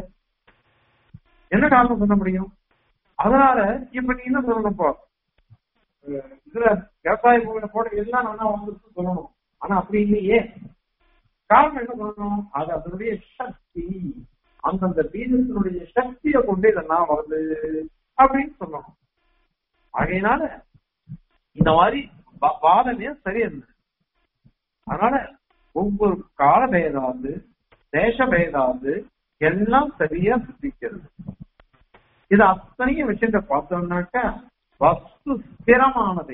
என்ன காரணம் சொல்ல முடியும் அதனால இப்ப நீ என்ன சொல்லணும் இப்போ அஹ் இதுல விவசாய பூமியில போட எல்லாம் நல்லா வந்துருச்சு சொல்லணும் ஆனா அப்படி இல்லையே காரணம் என்ன சொல்லணும் அது அதனுடைய சக்தி அந்தந்த பீஜத்தினுடைய சக்தியை கொண்டு இதெல்லாம் வருது அப்படின்னு சொல்லணும் ஆகையினால இந்த மாதிரி வா- வாதமே சரியில்லை அதனால ஒவ்வொரு கால பேதாது தேச பேதாது எல்லாம் சரியா சித்திக்கிறது இது அத்தனையும் விஷயத்தை பார்த்தோம்னாக்கா வஸ்து ஸ்திரமானதே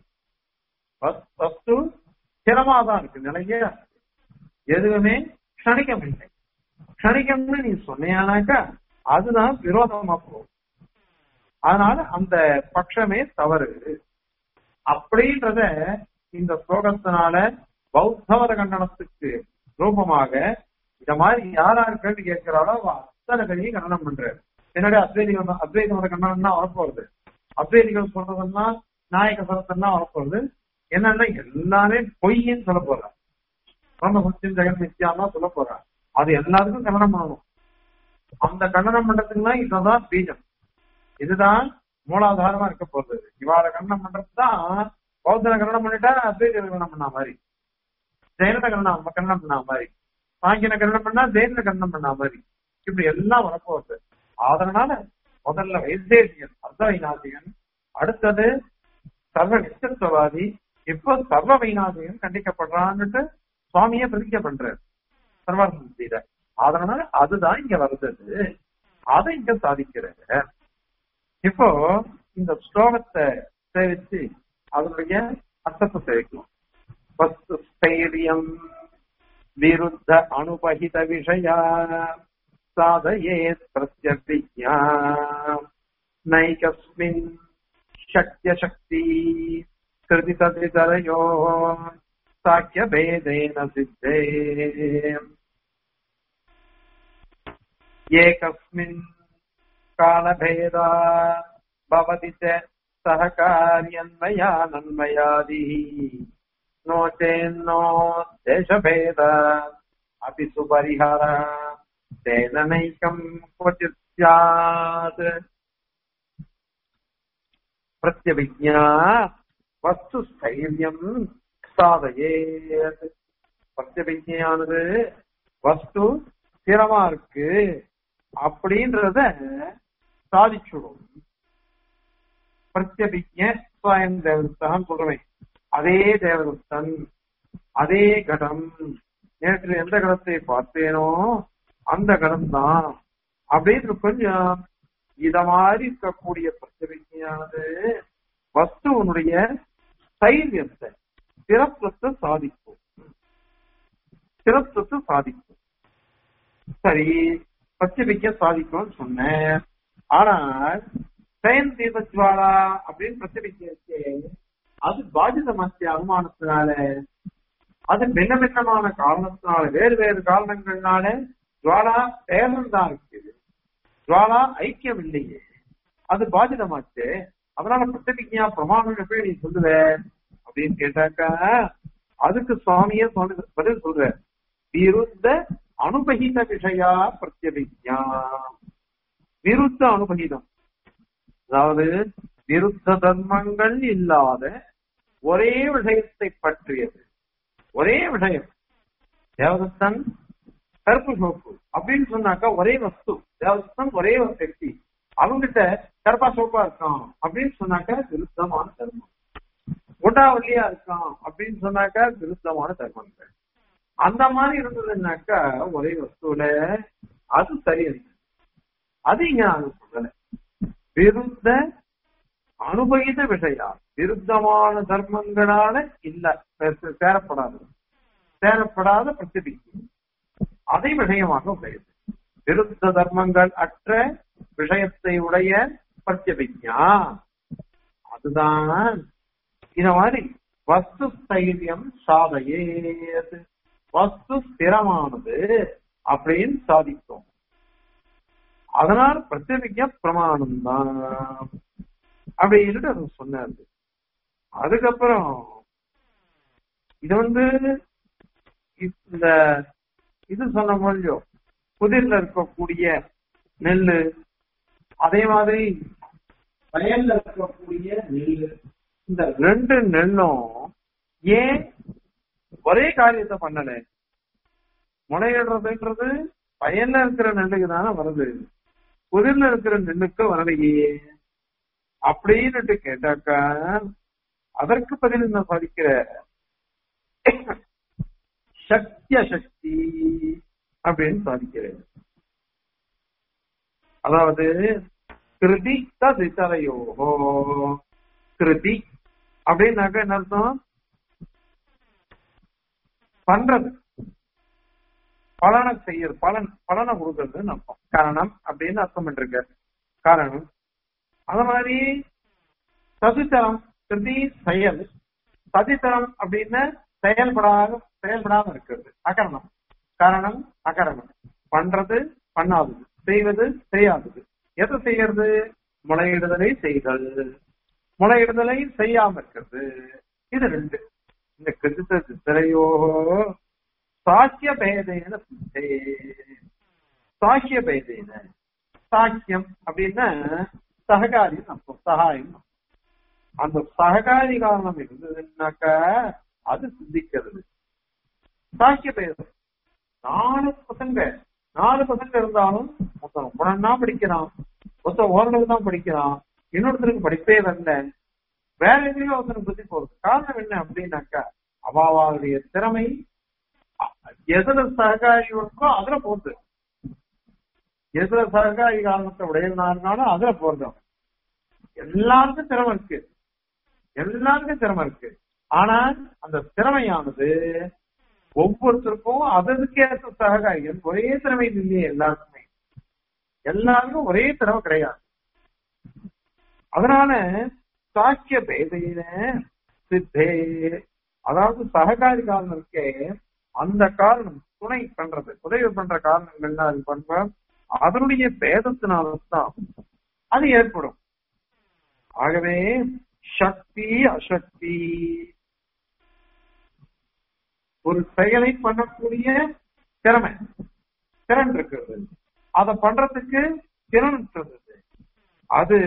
வஸ்- வஸ்து ஸ்திரமா தான் இருக்கு நிலைய எதுவுமே க்ஷணிகம் இல்லை க்ஷணிகம்னு நீ சொன்னியானாக்கா அதுதான் விரோதமா போகும் அதனால அந்த பட்சமே தவறு அப்படின்றத இந்த ஸ்லோகத்தினால பௌத்தவர கண்டனத்துக்கு ரூபமாக இந்த மாதிரி யார் யார் கேள்வி கேட்கிறாளோ அவ அத்தனை பேரையும் கண்டனம் பண்றாரு என்னுடைய அத்வைதிகள் அத்வைதோட கண்டனம் தான் வரப்போறது அத்வைதிகள் சொல்றதெல்லாம் நாயக சரத்தெல்லாம் வரப்போறது என்னன்னா எல்லாமே பொய்ன்னு சொல்ல போறான் பிரம்ம சத்தியம் ஜெகன் நித்யான்னா சொல்ல போறான் அது எல்லாருக்கும் கண்டனம் பண்ணணும் அந்த கண்டனம் பண்றதுக்குன்னா இதுதான் பீஜம் இதுதான் மூலாதாரமா இருக்க போறது இவாள கண்டனம் பண்றதுதான் பௌத்தனை கண்டனம் பண்ணிட்டா அத்வைத கண்டனம் பண்ணா மாதிரி ஜெயனத்தை கண்டனம் கண்டனம் பண்ணா மாதிரி சாங்கியனை கண்டனம் பண்ணா ஜெயன கண்டனம் பண்ணா மாதிரி இப்படி எல்லாம் வரப்போகுது அதனால முதல்ல வைத்தேசியன் அர்த்தவைநாசிகன் அடுத்தது சர்வ நிச்சத்துவவாதி இப்போ சர்வ வைநாசிகன் கண்டிக்கப்படுறான்னுட்டு சுவாமியே பிரதிக்க பண்றாரு சர்வார்த்தீர அதனால அதுதான் இங்க வருது அதை இங்க சாதிக்கிறாரு இப்போ இந்த ஸ்லோகத்தை சேவிச்சு அதனுடைய அர்த்தத்தை சேவிக்கலாம் வஸ்து ஸ்தைரியம் விருத்த அனுபகித விஷயா சாதயேத் பிரத்யபிஜா நைகஸ்மின் शक्य शक्ति कृति तदितरयो साख्य भेदेन सिद्धे एकस्मिन् कालभेदा भवति च सहकार्यन्वयानन्वयादिः नो चेन्नो देशभेद अपि सुपरिहर तेन नैकम् क्वचित् स्यात् பிரத்யபிஜா வஸ்து ஸ்தைரியம் சாதையேத் பிரத்யபிஜையானது வஸ்து ஸ்திரமா இருக்கு அப்படின்றத சாதிச்சுடும் பிரத்யபிஜ ஸ்வயம் தேவதத்தான் சொல்றேன் அதே தேவதத்தன் அதே கடம் நேற்று எந்த கடத்தை பார்த்தேனோ அந்த கடம் தான் அப்படின்னு கொஞ்சம் இத மாதிரி இருக்கக்கூடிய பிரச்சனையானது வஸ்துவனுடைய தைரியத்தை சிறப்பத்தை சாதிக்கும் சிறப்பத்தை சாதிக்கும் சரி பிரச்சனைக்க சாதிக்கும்னு சொன்னேன் ஆனால் செயல் தீபஜ்வாலா அப்படின்னு பிரச்சனைக்கு அது பாதிதமாச்சு அவமானத்தினால அது பின்ன பின்னமான காரணத்தினால வேறு வேறு காரணங்கள்னால ஜுவாலா பேரம் தான் இருக்குது ஜுவாலா ஐக்கியம் இல்லையே அது பாதிதமாச்சு அதனால பிரத்திபிக்யா பிரமாணம் எப்படி நீ சொல்லுவ அப்படின்னு கேட்டாக்கா அதுக்கு சுவாமியே சுவாமி பதில் சொல்ற விருத்த அனுபகித விஷயா பிரத்யபிக்யா விருத்த அனுபகிதம் அதாவது விருத்த தர்மங்கள் இல்லாத ஒரே விஷயத்தை பற்றியது ஒரே விஷயம் தேவதத்தன் கருப்பு சோப்பு அப்படின்னு சொன்னாக்கா ஒரே வஸ்து தேவதத்தன் ஒரே ஒரு சக்தி அவங்கிட்ட கருப்பா சோப்பா இருக்கான் அப்படின்னு சொன்னாக்கா விருத்தமான தர்மம் ஒட்டாவளியா இருக்கான் அப்படின்னு சொன்னாக்கா விருத்தமான தர்மங்கள் அந்த மாதிரி இருந்ததுன்னாக்கா ஒரே வஸ்துல அது சரியல்ல அது இங்க நான் சொல்லல விருத்த அனுபவித விஷயா விருத்தமான தர்மங்களால இல்ல சே- சேரப்படாது சேரப்படாத பிரசித்திக்கு அதை விஷயமாக உடையது விருத்த தர்மங்கள் அற்ற விஷயத்தை உடைய பிரத்யபிக்ஞா அதுதான் இந்த மாதிரி வஸ்து ஸ்தைரியம் சாதையேது வஸ்து ஸ்திரமானது அப்படின்னு சாதித்தோம் அதனால் பிரத்யபிக்க பிரமாணம் தான் அப்படின்ட்டு அது சொன்னாரு அதுக்கப்புறம் இது வந்து இந்த இது சொன்ன மொழியோ புதிர்ல இருக்கக்கூடிய நெல்லு அதே மாதிரி வயல்ல இருக்கக்கூடிய நெல்லு இந்த ரெண்டு நெல்லும் ஏன் ஒரே காரியத்தை பண்ணல முளையிடுறதுன்றது வயல்ல இருக்கிற நெல்லுக்கு தானே வருது புதிர்ல இருக்கிற நெல்லுக்கு வரலையே அப்படின்னுட்டு கேட்டாக்கா அதற்கு பதில் என்ன சாதிக்கிற சக்திய சக்தி அப்படின்னு சாதிக்கிறேன் அதாவது கிருதி ததிதரையோஹோ கிருதி அப்படின்னாக்க என்ன அர்த்தம் பண்றது பலனை செய்யறது பலன் பலனை கொடுக்கறதுன்னு அர்த்தம் காரணம் அப்படின்னு அர்த்தம் பண்ணிருக்க காரணம் அது மாதிரி சதித்தரம் கிருதி செயல் சதித்தரம் அப்படின்னு செயல்படாத செயல்படாம இருக்கிறது அகரணம் காரணம் அகரணம் பண்றது பண்ணாதது செய்வது செய்யாதது எதை செய்யறது முளையிடுதலை செய்தல் முளையிடுதலை செய்யாம இருக்கிறது இது ரெண்டு இந்த கிருத்த சித்திரையோ சாக்கிய பேதேன சித்தே சாக்கிய பேதேன சாக்கியம் அப்படின்னா சககாரி அர்த்தம் சகாயம் அந்த சககாரி காரணம் இருந்ததுன்னாக்கா அது சிந்திக்கிறது சாக்கிய பேதம் நாலு பசங்க நாலு பசங்க இருந்தாலும் ஒருத்தன் உடனே படிக்கிறான் ஒருத்தன் ஓரளவு தான் படிக்கிறான் இன்னொருத்தருக்கு படிப்பே வரல வேற எதுலயும் ஒருத்தனுக்கு புத்தி போறது காரணம் என்ன அப்படின்னாக்கா அவாவாவுடைய திறமை எதுல சககாரி இருக்கோ அதுல போகுது எதுல சககாரி காரணத்தை உடையவனாலும் அதுல போறது எல்லாருக்கும் திறமை இருக்கு எல்லாருக்கும் திறமை இருக்கு ஆனா அந்த திறமையானது ஒவ்வொருத்தருக்கும் அதற்கு ஏற்ற சககாரிகள் ஒரே திறமை இல்லையே எல்லாருக்குமே எல்லாருக்கும் ஒரே திறமை கிடையாது அதனால சாக்கிய பேதையின சித்தே அதாவது சககாரி காரணம் இருக்கே அந்த காரணம் துணை பண்றது உதவி பண்ற காரணங்கள்லாம் அது பண்ற அதனுடைய பேதத்தினால்தான் அது ஏற்படும் ஆகவே சக்தி அசக்தி ஒரு செயலை பண்ணக்கூடிய திறமை திறன் இருக்கிறது அதை பண்றதுக்கு திறன் இருக்கிறது அது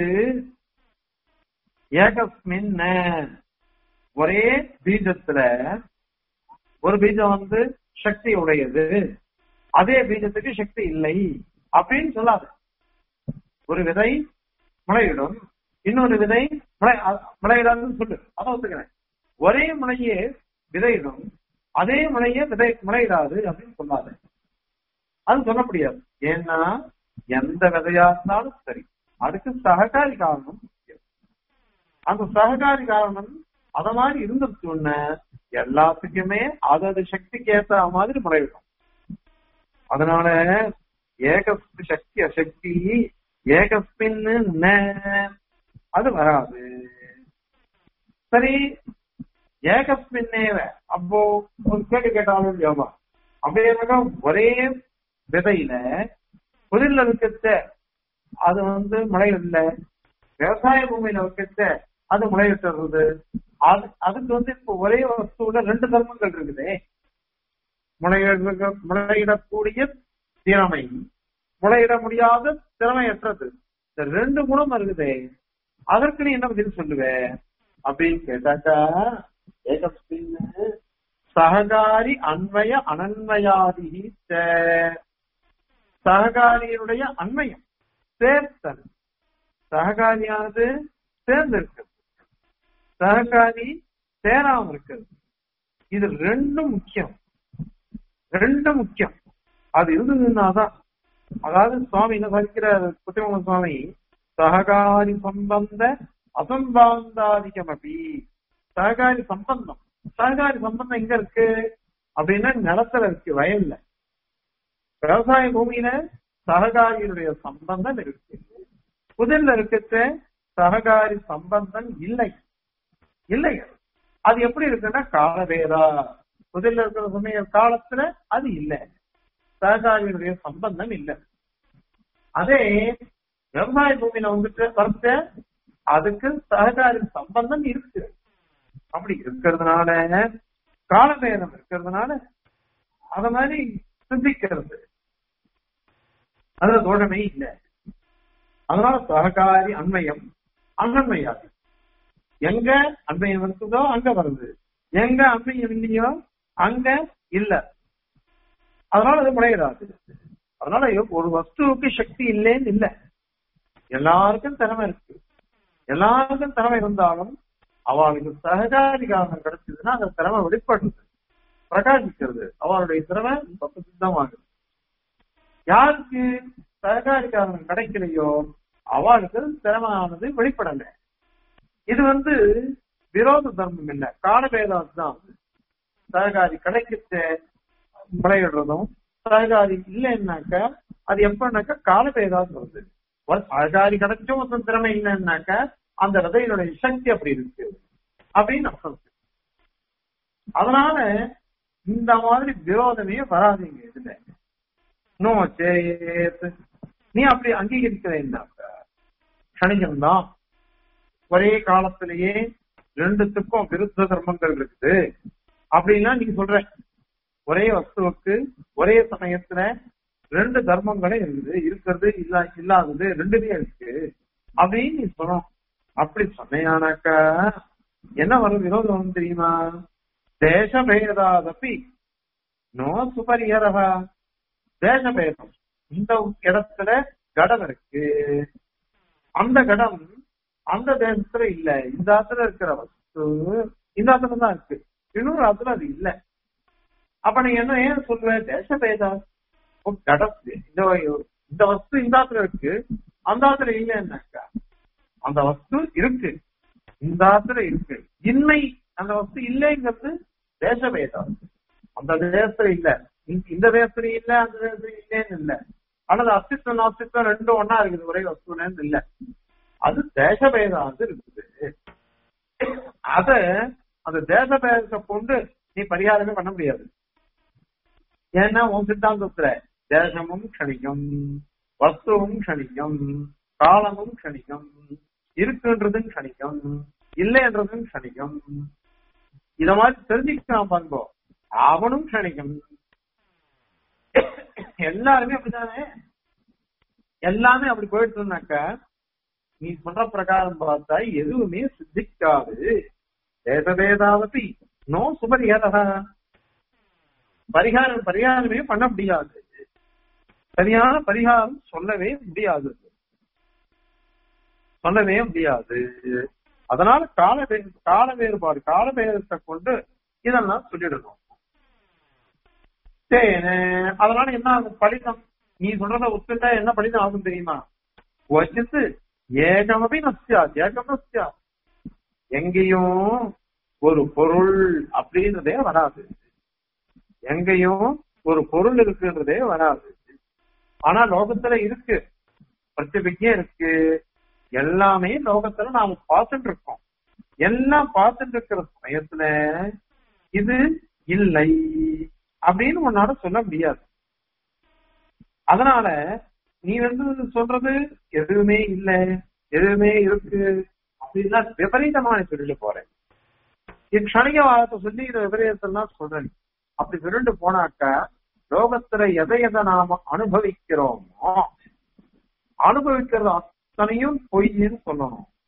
ஏகஸ்மின் ஒரே பீஜத்துல ஒரு பீஜம் வந்து சக்தி உடையது அதே பீஜத்துக்கு சக்தி இல்லை அப்படின்னு சொல்லாது ஒரு விதை முளையிடும் இன்னொரு விதை முளை முளையிடாதுன்னு சொல்லு அதை ஒத்துக்கிறேன் ஒரே முளையே விதையிடும் அதே முளையே விதை முளையிடாது அப்படின்னு சொல்லாது அது சொல்ல முடியாது ஏன்னா எந்த விதையா இருந்தாலும் சரி அதுக்கு சககாரி காரணம் முக்கியம். அந்த சககாரி காரணம் அத மாதிரி இருந்துச்சுன்னு எல்லாத்துக்குமே அதது சக்திக்கு ஏத்த மாதிரி முறையிடும் அதனால ஏக சக்தி அசக்தி ஏகஸ்மின்னு ந அது வராது சரி ஏகஸ்மின்னேவ அப்போ ஒரு கேள்வி கேட்டாலும் யோகா அப்படியே ஒரே விதையில புதிரில் வைக்கச்ச அது வந்து முளையிடல விவசாய பூமியில வைக்கச்ச அது முளையிட்டுறது அது அதுக்கு வந்து இப்ப ஒரே வஸ்துல ரெண்டு தர்மங்கள் இருக்குதே முளையிட முளையிடக்கூடிய திறமை முளையிட முடியாத திறமையற்றது இந்த ரெண்டு குணம் இருக்குதே அதற்கு நீ என்ன பதில் சொல்லுவ அப்படின்னு கேட்டாக்கா ஏகஸ்மின் சககாரி அன்வய அனன்வயாதி சககாரியினுடைய அன்வயம் சேர்த்தல் சககாரியானது சேர்ந்திருக்கிறது சககாரி சேராம இருக்கிறது இது ரெண்டும் முக்கியம் ரெண்டும் முக்கியம் அது இருந்ததுன்னாதான் அதாவது சுவாமி என்ன சாதிக்கிற புத்திமங்க சுவாமி சககாரி சம்பந்த அசம்பாந்தாதிகம் அப்படி சககாரி சம்பந்தம் சககாரி சம்பந்தம் எங்க இருக்கு அப்படின்னா நிலத்துல இருக்கு வயல்ல விவசாய பூமியில சககாரியினுடைய சம்பந்தம் இருக்கு புதிர்ல இருக்கிற சககாரி சம்பந்தம் இல்லை இல்லை அது எப்படி இருக்குன்னா காலவேதா புதிர்ல இருக்கிற சமய காலத்துல அது இல்லை சககாரியினுடைய சம்பந்தம் இல்லை அதே விவசாய பூமியில வந்துட்டு பார்த்த அதுக்கு சககாரி சம்பந்தம் இருக்கு அப்படி இருக்கிறதுனால காலபேதம் இருக்கிறதுனால அத மாதிரி சிந்திக்கிறது அதுல தோழமை இல்லை அதனால சககாரி அண்மையம் அங்கன்மையாது எங்க அண்மையம் இருக்குதோ அங்க வருது எங்க அண்மையம் இல்லையோ அங்க இல்ல அதனால அது முளையிடாது அதனால ஒரு வஸ்துவுக்கு சக்தி இல்லைன்னு இல்ல எல்லாருக்கும் திறமை இருக்கு எல்லாருக்கும் திறமை இருந்தாலும் அவளுக்கு சகஜாதி காரணம் கிடைச்சதுன்னா அந்த திறமை வெளிப்படுது பிரகாசிக்கிறது அவளுடைய திறமை சித்தமாகுது யாருக்கு சககாரி காரணம் கிடைக்கலையோ அவளுக்கு திறமையானது வெளிப்படல இது வந்து விரோத தர்மம் இல்ல காலபேதாது தான் சககாரி கிடைக்கிட்டு முறையிடுறதும் சககாரி இல்லைன்னாக்க அது எப்பன்னாக்கா காலபேதாது வருது சககாரி கிடைச்சும் ஒருத்தன் திறமை இல்லைன்னாக்க அந்த விதையினுடைய சக்தி அப்படி இருக்கு அப்படின்னு அர்த்தம் அதனால இந்த மாதிரி விரோதமே வராதுங்க இதுல நோ சேத் நீ அப்படி அங்கீகரிக்கிறேன்னாக்க கணிகம்தான் ஒரே காலத்திலேயே ரெண்டுத்துக்கும் விருத்த தர்மங்கள் இருக்குது அப்படின்னா நீங்க சொல்ற ஒரே வஸ்துவுக்கு ஒரே சமயத்துல ரெண்டு தர்மங்களே இருக்குது இருக்கிறது இல்ல இல்லாதது ரெண்டுமே இருக்கு அப்படின்னு நீ சொல்லணும் அப்படி சொன்னையானாக்கா என்ன வரும் விரோதம் வரும் தெரியுமா தேசபேதாதப்பி நோ சுபரியரகா தேசபேதம் இந்த இடத்துல கடம் இருக்கு அந்த கடம் அந்த தேசத்துல இல்ல இந்த ஆத்துல இருக்கிற வஸ்து இந்த ஆத்துல தான் இருக்கு இன்னொரு ஆத்துல அது இல்ல அப்ப நீ என்ன ஏன் சொல்ற தேசபேதா கடம் இந்த இந்த வஸ்து இந்த ஆத்துல இருக்கு அந்த ஆத்துல இல்லைன்னாக்கா அந்த வஸ்து இருக்கு இந்த ஆத்துல இருக்கு இன்மை அந்த வஸ்து இல்லைங்கிறது தேசபேதம் அந்த தேசத்துல இல்ல இந்த தேசத்துல இல்ல அந்த தேசத்துல இல்லைன்னு இல்ல ஆனா அஸ்தித்வம் அஸ்தித்வம் ரெண்டும் ஒன்னா இருக்குது ஒரே வஸ்துன்னு இல்ல அது தேசபேதம் வந்து இருக்குது அத அந்த தேசபேதத்தை கொண்டு நீ பரிகாரமே பண்ண முடியாது ஏன்னா உன் சித்தாந்தத்துல தேசமும் க்ஷணிக்கும் வஸ்துவும் க்ஷணிக்கும் காலமும் க்ஷணிக்கும் இருக்குன்றதும் க்ஷணிக்கும் இல்லைன்றதும் க்ஷணிக்கும் இத மாதிரி தெரிஞ்சுக்கலாம் பாருங்கோ அவனும் க்ஷணிக்கும் எல்லாருமே அப்படித்தானே எல்லாமே அப்படி போயிட்டுனாக்கா நீ சொல்ற பிரகாரம் பார்த்தா எதுவுமே சித்திக்காது வேதவேதாவது நோ சுபரியாதா பரிகாரம் பரிகாரமே பண்ண முடியாது சரியான பரிகாரம் சொல்லவே முடியாது சொல்லவே முடியாது அதனால கால கால வேறுபாடு கால வேதத்தை கொண்டு இதெல்லாம் சொல்லிடணும் அதனால என்ன ஆகும் பலிதம் நீ சொல்றத ஒத்துட்டா என்ன பலிதம் ஆகும் தெரியுமா வச்சித்து ஏகமபி நஸ்யா ஏகம் நஸ்யா எங்கேயும் ஒரு பொருள் அப்படின்றதே வராது எங்கேயும் ஒரு பொருள் இருக்குன்றதே வராது ஆனா லோகத்துல இருக்கு பிரச்சபிக்கே இருக்கு எல்லாமே லோகத்துல நாம பார்த்துட்டு இருக்கோம் எல்லாம் பார்த்துட்டு இருக்கிற சமயத்துல இது இல்லை அப்படின்னு உன்னால சொல்ல முடியாது அதனால நீ வந்து சொல்றது எதுவுமே இல்ல எதுவுமே இருக்கு அப்படின்னா விபரீதமான சொல்லிட்டு போறேன் இக்ஷணிக வாதத்தை சொல்லி இந்த விபரீதத்தெல்லாம் சொல்றேன் அப்படி சொல்லிட்டு போனாக்கா லோகத்துல எதை எதை நாம அனுபவிக்கிறோமோ அனுபவிக்கிறது அத்தனையும் பொய்ன்னு சொல்லணும்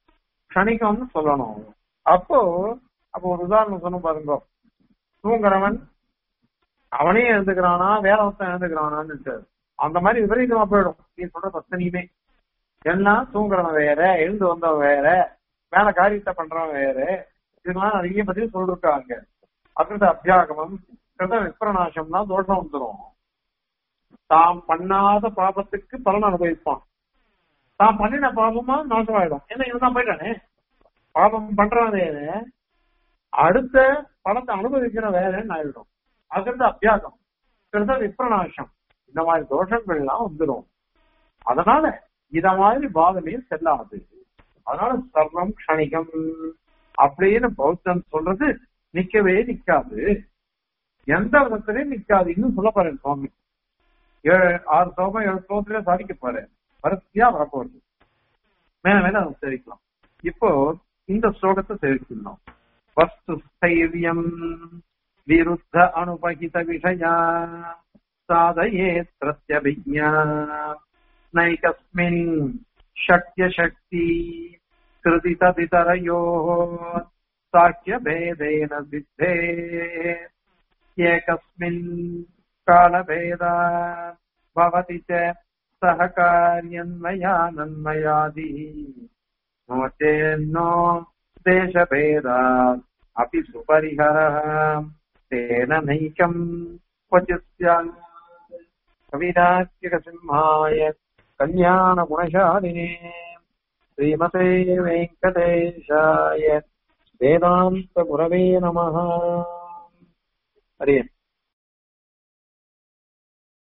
க்ஷணிகம்னு சொல்லணும் அப்போ அப்போ ஒரு உதாரணம் சொன்ன பாருங்க தூங்குறவன் அவனே எழுந்துக்கிறானா வேற ஒருத்தன் எழுந்துக்கிறானான்னு இருக்காது. அந்த மாதிரி விபரீதமா போயிடும் நீ சொல்ற பத்தனையுமே எல்லாம் தூங்குறவன் வேற எழுந்து வந்தவன் வேற மேல காரியத்தை பண்றவன் வேற இதெல்லாம் நிறைய பத்தி சொல்லிருக்காங்க அகிருத அத்தியாகமம் கிருத விப்ரநாசம்னா தோஷம் வந்துடும் தாம் பண்ணாத பாபத்துக்கு பலன் அனுபவிப்பான் தான் பண்ணின பாபமா நாசமாயிடும் ஏன்னா இவன் தான் போயிட்டானே பாபம் பண்றவன் வேற அடுத்த பலத்தை அனுபவிக்கிற வேறன்னு ஆயிடும் அகிருத அத்தியாகம் கிருத விப்ரநாசம் இந்த மாதிரி தோஷங்கள் எல்லாம் வந்துடும் அதனால இத மாதிரி பாதமே செல்லாது அதனால சர்வம் க்ஷணிகம் அப்படின்னு பௌத்தன் சொல்றது நிக்கவே நிக்காது எந்த விதத்திலையும் நிக்காது இன்னும் சொல்ல பாரு சுவாமி ஏழு ஆறு ஸ்லோகம் ஏழு ஸ்லோகத்திலே சாதிக்க பாரு வரிசையா வரப்போகுது மேல மேல அதை தெரிவிக்கலாம் இப்போ இந்த ஸ்லோகத்தை தெரிவிக்கணும் வஸ்து ஸ்தைரியம் விருத்த அனுபகித விஷயா சாதயே பிரத்யபிஜா நைகஸ்மின் शक्य शक्ति कृति तदितरयोः साख्यभेदेन सिद्धे एकस्मिन् कालभेदा भवति च सहकार्यन्मयानन्मयादिः नो चेन्नो देशभेदात् अपि सुपरिहरः तेन नैकम् क्वचित् स्यात् कविराज्यकसिंहाय कल्याणगुणशालिने श्रीमते वेङ्कटेशाय वेदान्तगुरवे नमः हरि ओम्